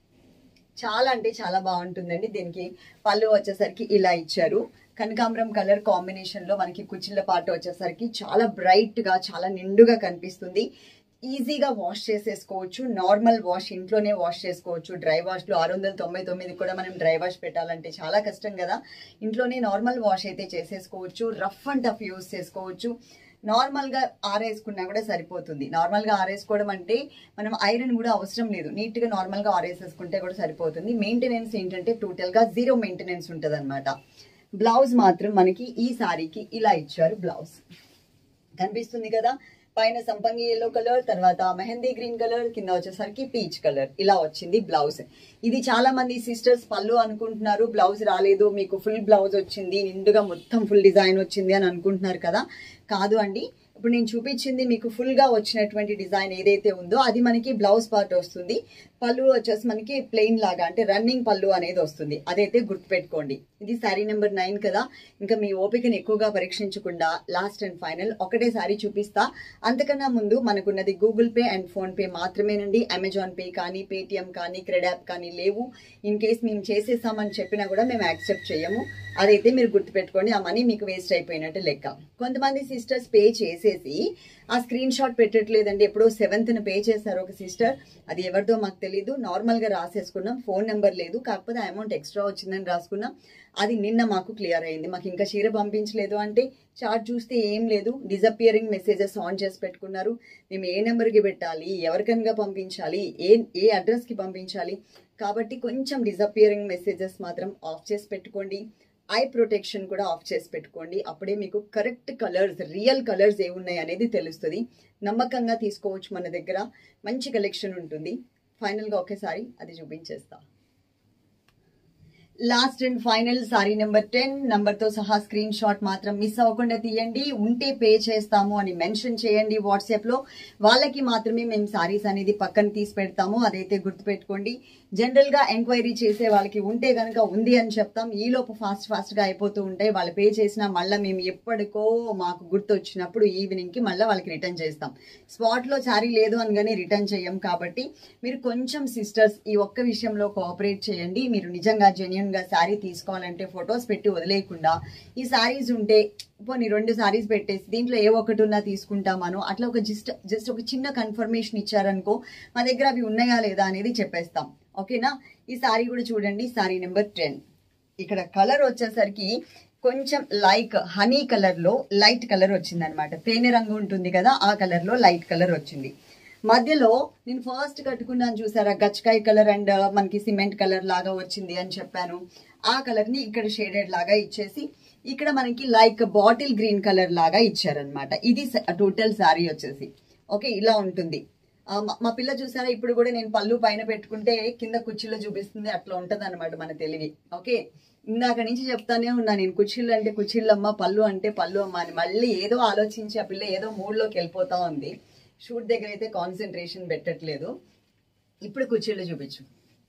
A: చాలా అంటే చాలా బాగుంటుందండి దీనికి పళ్ళు వచ్చేసరికి ఇలా ఇచ్చారు కనకాంబరం కలర్ కాంబినేషన్ లో మనకి కుచ్చిళ్ళ పాట వచ్చేసరికి చాలా బ్రైట్ గా చాలా నిండుగా కనిపిస్తుంది ఈజీగా వాష్ చేసేసుకోవచ్చు నార్మల్ వాష్ ఇంట్లోనే వాష్ చేసుకోవచ్చు డ్రై వాష్ లో ఆరు వందల తొంభై తొమ్మిది కూడా మనం డ్రై వాష్ పెట్టాలంటే చాలా కష్టం కదా ఇంట్లోనే నార్మల్ వాష్ అయితే చేసేసుకోవచ్చు రఫ్ అండ్ టఫ్ యూస్ చేసుకోవచ్చు నార్మల్ గా ఆరేసుకున్నా కూడా సరిపోతుంది నార్మల్ గా ఆరేసుకోవడం అంటే మనం ఐరన్ కూడా అవసరం లేదు నీట్ గా నార్మల్ గా ఆరేసేసుకుంటే కూడా సరిపోతుంది మెయింటెనెన్స్ ఏంటంటే టోటల్ గా జీరో మెయింటెనెన్స్ ఉంటది బ్లౌజ్ మాత్రం మనకి ఈ సారీకి ఇలా ఇచ్చారు బ్లౌజ్ కనిపిస్తుంది కదా పైన సంపంగి ఎల్లో కలర్ తర్వాత మెహందీ గ్రీన్ కలర్ కింద వచ్చేసరికి పీచ్ కలర్ ఇలా వచ్చింది బ్లౌజ్ ఇది చాలా మంది సిస్టర్స్ పళ్ళు అనుకుంటున్నారు బ్లౌజ్ రాలేదు మీకు ఫుల్ బ్లౌజ్ వచ్చింది నిండుగా మొత్తం ఫుల్ డిజైన్ వచ్చింది అని అనుకుంటున్నారు కదా కాదు అండి ఇప్పుడు నేను చూపించింది మీకు ఫుల్ గా వచ్చినటువంటి డిజైన్ ఏదైతే ఉందో అది మనకి బ్లౌజ్ పార్ట్ వస్తుంది పళ్ళు వచ్చేసి మనకి ప్లెయిన్ లాగా అంటే రన్నింగ్ పళ్ళు అనేది వస్తుంది అదైతే గుర్తుపెట్టుకోండి ఇది శారీ నెంబర్ నైన్ కదా ఇంకా మీ ఓపికని ఎక్కువగా పరీక్షించకుండా లాస్ట్ అండ్ ఫైనల్ ఒకటే సారీ చూపిస్తా అంతకన్నా ముందు మనకున్నది Google pay and PhonePe మాత్రమేనండి అమెజాన్ పే కానీ పేటిఎం కానీ క్రెడ్ యాప్ కానీ లేవు ఇన్ కేస్ మేము చేసేసామని చెప్పినా కూడా మేము యాక్సెప్ట్ చేయము అదైతే మీరు గుర్తుపెట్టుకోండి ఆ మనీ మీకు వేస్ట్ అయిపోయినట్టు లెక్క కొంతమంది సిస్టర్స్ పే చేసేసి ఆ స్క్రీన్ షాట్ పెట్టట్లేదండి ఎప్పుడో సెవెంత్ పే చేశారు ఒక సిస్టర్ అది ఎవరిదో మాకు తెలియదు నార్మల్ గా రాసేసుకున్నాం ఫోన్ నెంబర్ లేదు కాకపోతే అమౌంట్ ఎక్స్ట్రా వచ్చిందని రాసుకున్నాం అది నిన్న మాకు క్లియర్ అయింది మాకు ఇంకా చీర పంపించలేదు అంటే చార్ట్ చూస్తే ఏం లేదు డిజపియరింగ్ మెసేజెస్ ఆన్ చేసి పెట్టుకున్నారు మేము ఏ నెంబర్కి పెట్టాలి ఎవరికనగా పంపించాలి ఏ ఏ అడ్రస్కి పంపించాలి కాబట్టి కొంచెం డిజపియరింగ్ మెసేజెస్ మాత్రం ఆఫ్ చేసి పెట్టుకోండి ఐ ప్రొటెక్షన్ కూడా ఆఫ్ చేసి పెట్టుకోండి అప్పుడే మీకు కరెక్ట్ కలర్స్ రియల్ కలర్స్ ఏ ఉన్నాయి అనేది తెలుస్తుంది నమ్మకంగా తీసుకోవచ్చు మన దగ్గర మంచి కలెక్షన్ ఉంటుంది ఫైనల్గా ఒకేసారి అది చూపించేస్తా last and final sari number ten number తో సహా స్క్రీన్ షాట్ మాత్రం మిస్ అవ్వకుండా తీయండి ఉంటే పే చేస్తాము అని మెన్షన్ చేయండి వాట్సాప్ లో వాళ్ళకి మాత్రమే మేము సారీస్ అనేది పక్కన తీసి పెడతాము అదైతే గుర్తుపెట్టుకోండి జనరల్ గా ఎంక్వైరీ చేసే వాళ్ళకి ఉంటే గనక ఉంది అని చెప్తాం ఈ లోపు ఫాస్ట్ ఫాస్ట్ గా అయిపోతూ ఉంటాయి వాళ్ళు పే చేసినా మళ్ళీ మేము ఎప్పటికో మాకు గుర్తు వచ్చినప్పుడు ఈవినింగ్ కి మళ్ళీ వాళ్ళకి రిటర్న్ చేస్తాం స్పాట్ లో సారీ లేదు అనగానే రిటర్న్ చేయం కాబట్టి మీరు కొంచెం సిస్టర్స్ ఈ ఒక్క విషయంలో కోఆపరేట్ చేయండి మీరు నిజంగా జెన్యున్ గా శారీ తీసుకోవాలంటే ఫొటోస్ పెట్టి వదిలేయకుండా ఈ శారీస్ ఉంటే పోనీ రెండు శారీస్ పెట్టేసి దీంట్లో ఏ ఒక్కటి ఉన్నా తీసుకుంటామను అట్లా ఒక జస్ట్ జస్ట్ ఒక చిన్న కన్ఫర్మేషన్ ఇచ్చారనుకో మా దగ్గర అవి ఉన్నాయా లేదా అనేది చెప్పేస్తాం ఓకేనా ఈ శారీ కూడా చూడండి శారీ నెంబర్ టెన్ ఇక్కడ కలర్ వచ్చేసరికి కొంచెం లైక్ హనీ కలర్ లో లైట్ కలర్ వచ్చింది అనమాట తేనె రంగు ఉంటుంది కదా ఆ కలర్ లో లైట్ కలర్ వచ్చింది మధ్యలో నేను ఫస్ట్ కట్టుకున్నాను చూసారా గచ్చకాయ కలర్ అండ్ మనకి సిమెంట్ కలర్ లాగా వచ్చింది అని చెప్పాను ఆ కలర్ ని ఇక్కడ షేడెడ్ లాగా ఇచ్చేసి ఇక్కడ మనకి లైక్ బాటిల్ గ్రీన్ కలర్ లాగా ఇచ్చారనమాట ఇది టోటల్ శారీ వచ్చేసి ఓకే ఇలా ఉంటుంది ఆ, మా- మా పిల్ల చూసారా ఇప్పుడు కూడా నేను పళ్ళు పైన పెట్టుకుంటే కింద కుర్చీలో చూపిస్తుంది అట్లా ఉంటది అనమాట మన తెలివి ఓకే ఇందాక నుంచి చెప్తానే ఉన్నా నేను కుర్చీలు అంటే కుర్చీలమ్మ పళ్ళు అంటే పళ్ళు అమ్మ అని మళ్ళీ ఏదో ఆలోచించి ఆ పిల్ల ఏదో మూడ్లోకి వెళ్ళిపోతా ఉంది షూట్ దగ్గర అయితే కాన్సన్ట్రేషన్ పెట్టట్లేదు ఇప్పుడు కుర్చీలు చూపించు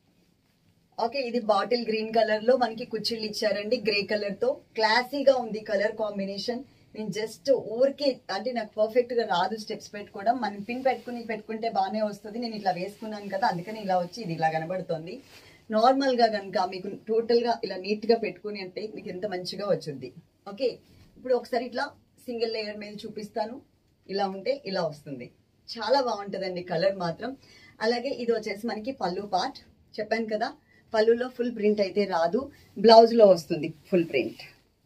A: ఓకే ఇది బాటిల్ గ్రీన్ కలర్ లో మనకి కుర్చీలు ఇచ్చారండి గ్రే కలర్ తో క్లాసీగా ఉంది కలర్ కాంబినేషన్ నేను జస్ట్ ఊరికే అంటే నాకు పర్ఫెక్ట్ గా రాదు స్టెప్స్ పెట్టుకోవడం మనం పిన్ పెట్టుకుని పెట్టుకుంటే బాగానే వస్తుంది నేను ఇట్లా వేసుకున్నాను కదా అందుకని ఇలా వచ్చి ఇది ఇలా కనబడుతుంది నార్మల్ గా కనుక మీకు టోటల్ గా ఇలా నీట్ గా పెట్టుకుని అంటే మీకు ఎంత మంచిగా వచ్చింది ఓకే ఇప్పుడు ఒకసారి ఇట్లా సింగిల్ లేయర్ మీద చూపిస్తాను ఇలా ఉంటే ఇలా వస్తుంది చాలా బాగుంటదండి కలర్ మాత్రం అలాగే ఇది వచ్చేసి మనకి పళ్ళు పార్ట్ చెప్పాను కదా పళ్ళులో ఫుల్ ప్రింట్ అయితే రాదు బ్లౌజ్ లో వస్తుంది ఫుల్ ప్రింట్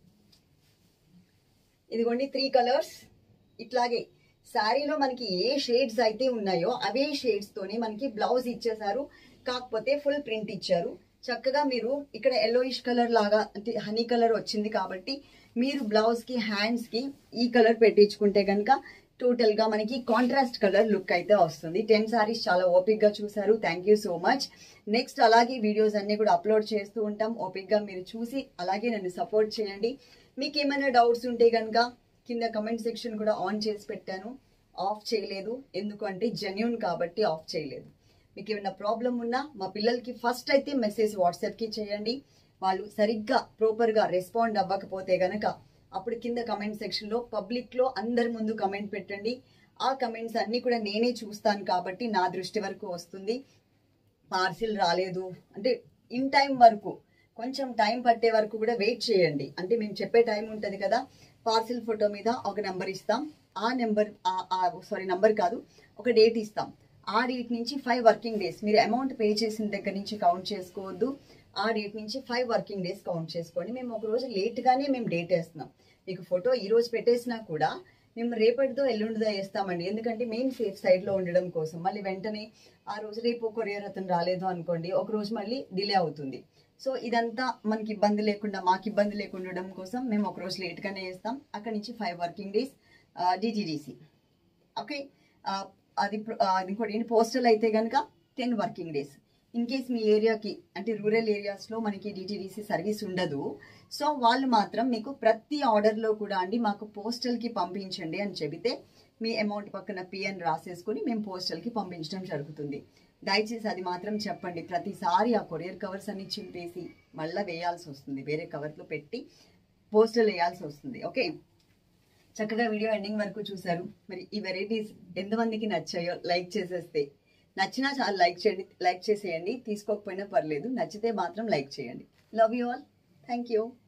A: ఇదిగోండి త్రీ కలర్స్ ఇట్లాగే శారీలో మనకి ఏ షేడ్స్ అయితే ఉన్నాయో అవే షేడ్స్ తోనే మనకి బ్లౌజ్ ఇచ్చేసారు కాకపోతే ఫుల్ ప్రింట్ ఇచ్చారు చక్కగా మీరు ఇక్కడ ఎల్లోయిష్ కలర్ లాగా అంటే హనీ కలర్ వచ్చింది కాబట్టి మీరు బ్లౌజ్ కి హ్యాండ్స్ కి ఈ కలర్ పెట్టించుకుంటే కనుక టోటల్ గా మనకి కాంట్రాస్ట్ కలర్ లుక్ అయితే వస్తుంది టెన్ సారీస్ చాలా ఓపిక్ గా చూసారు thank you so much next అలాగే వీడియోస్ అన్ని కూడా అప్లోడ్ చేస్తూ ఉంటాం ఓపిక్ గా మీరు చూసి అలాగే నన్ను సపోర్ట్ చేయండి మీకు ఏమైనా డౌట్స్ ఉంటే కనుక కింద కమెంట్ సెక్షన్ కూడా ఆన్ చేసి పెట్టాను ఆఫ్ చేయలేదు ఎందుకంటే జెన్యున్ కాబట్టి ఆఫ్ చేయలేదు మీకు ఏమైనా ప్రాబ్లం ఉన్నా మా పిల్లలకి ఫస్ట్ అయితే మెసేజ్ వాట్సాప్కి చేయండి వాళ్ళు సరిగ్గా ప్రాపర్గా రెస్పాండ్ అవ్వకపోతే గనక అప్పుడు కింద కమెంట్ సెక్షన్లో పబ్లిక్లో అందరి ముందు కమెంట్ పెట్టండి ఆ కమెంట్స్ అన్నీ కూడా నేనే చూస్తాను కాబట్టి నా దృష్టి వరకు వస్తుంది పార్సిల్ రాలేదు అంటే ఇన్ టైం వరకు కొంచెం టైం పట్టే వరకు కూడా వెయిట్ చేయండి అంటే మేము చెప్పే టైం ఉంటుంది కదా పార్సిల్ ఫోటో మీద ఒక నెంబర్ ఇస్తాం ఆ నెంబర్ సారీ నెంబర్ కాదు ఒక డేట్ ఇస్తాం ఆ డేట్ నుంచి ఫైవ్ వర్కింగ్ డేస్ మీరు అమౌంట్ పే చేసిన దగ్గర నుంచి కౌంట్ చేసుకోవద్దు ఆ డేట్ నుంచి ఫైవ్ వర్కింగ్ డేస్ కౌంట్ చేసుకోండి మేము ఒక రోజు లేట్గానే మేము డేట్ వేస్తున్నాం మీకు ఫోటో ఈ రోజు పెట్టేసినా కూడా మేము రేపటితో ఎల్లుండిదో వేస్తామండి ఎందుకంటే మెయిన్ సేఫ్ సైడ్ లో ఉండడం కోసం మళ్ళీ వెంటనే ఆ రోజు రేపు కొరియర్ అతను రాలేదు అనుకోండి ఒక రోజు మళ్ళీ డిలే అవుతుంది సో ఇదంతా మనకి ఇబ్బంది లేకుండా మాకు ఇబ్బంది లేకుండా ఉండడం కోసం మేము ఒక రోజు లేట్ గానే వేస్తాం అక్కడి నుంచి ఫైవ్ వర్కింగ్ డేస్ డిజిడిసి ఓకే ఆ, అది ప్ర- ఆ, అది ఇంకోటి ఏంటి పోస్టల్ అయితే కనుక ten working days in case మీ ఏరియాకి అంటే రూరల్ ఏరియాస్లో మనకి డిటిడిసి సర్వీస్ ఉండదు సో వాళ్ళు మాత్రం మీకు ప్రతి ఆర్డర్లో కూడా అండి మాకు పోస్టల్కి పంపించండి అని చెబితే మీ అమౌంట్ పక్కన పిఎన్ రాసేసుకుని మేము పోస్టల్కి పంపించడం జరుగుతుంది దయచేసి అది మాత్రం చెప్పండి ప్రతిసారి ఆ కొరియర్ కవర్స్ అన్ని చింపేసి మళ్ళీ వేయాల్సి వస్తుంది వేరే కవర్లో పెట్టి పోస్టల్ వేయాల్సి వస్తుంది ఓకే చక్కగా వీడియో ఎండింగ్ వరకు చూసారు మరి ఈ వెరైటీస్ ఎంతమందికి నచ్చాయో లైక్ చేసేస్తే నచ్చినా చాలా లైక్ చేయండి లైక్ చేసేయండి తీసుకోకపోయినా పర్లేదు నచ్చితే మాత్రం లైక్ చేయండి love you all thank you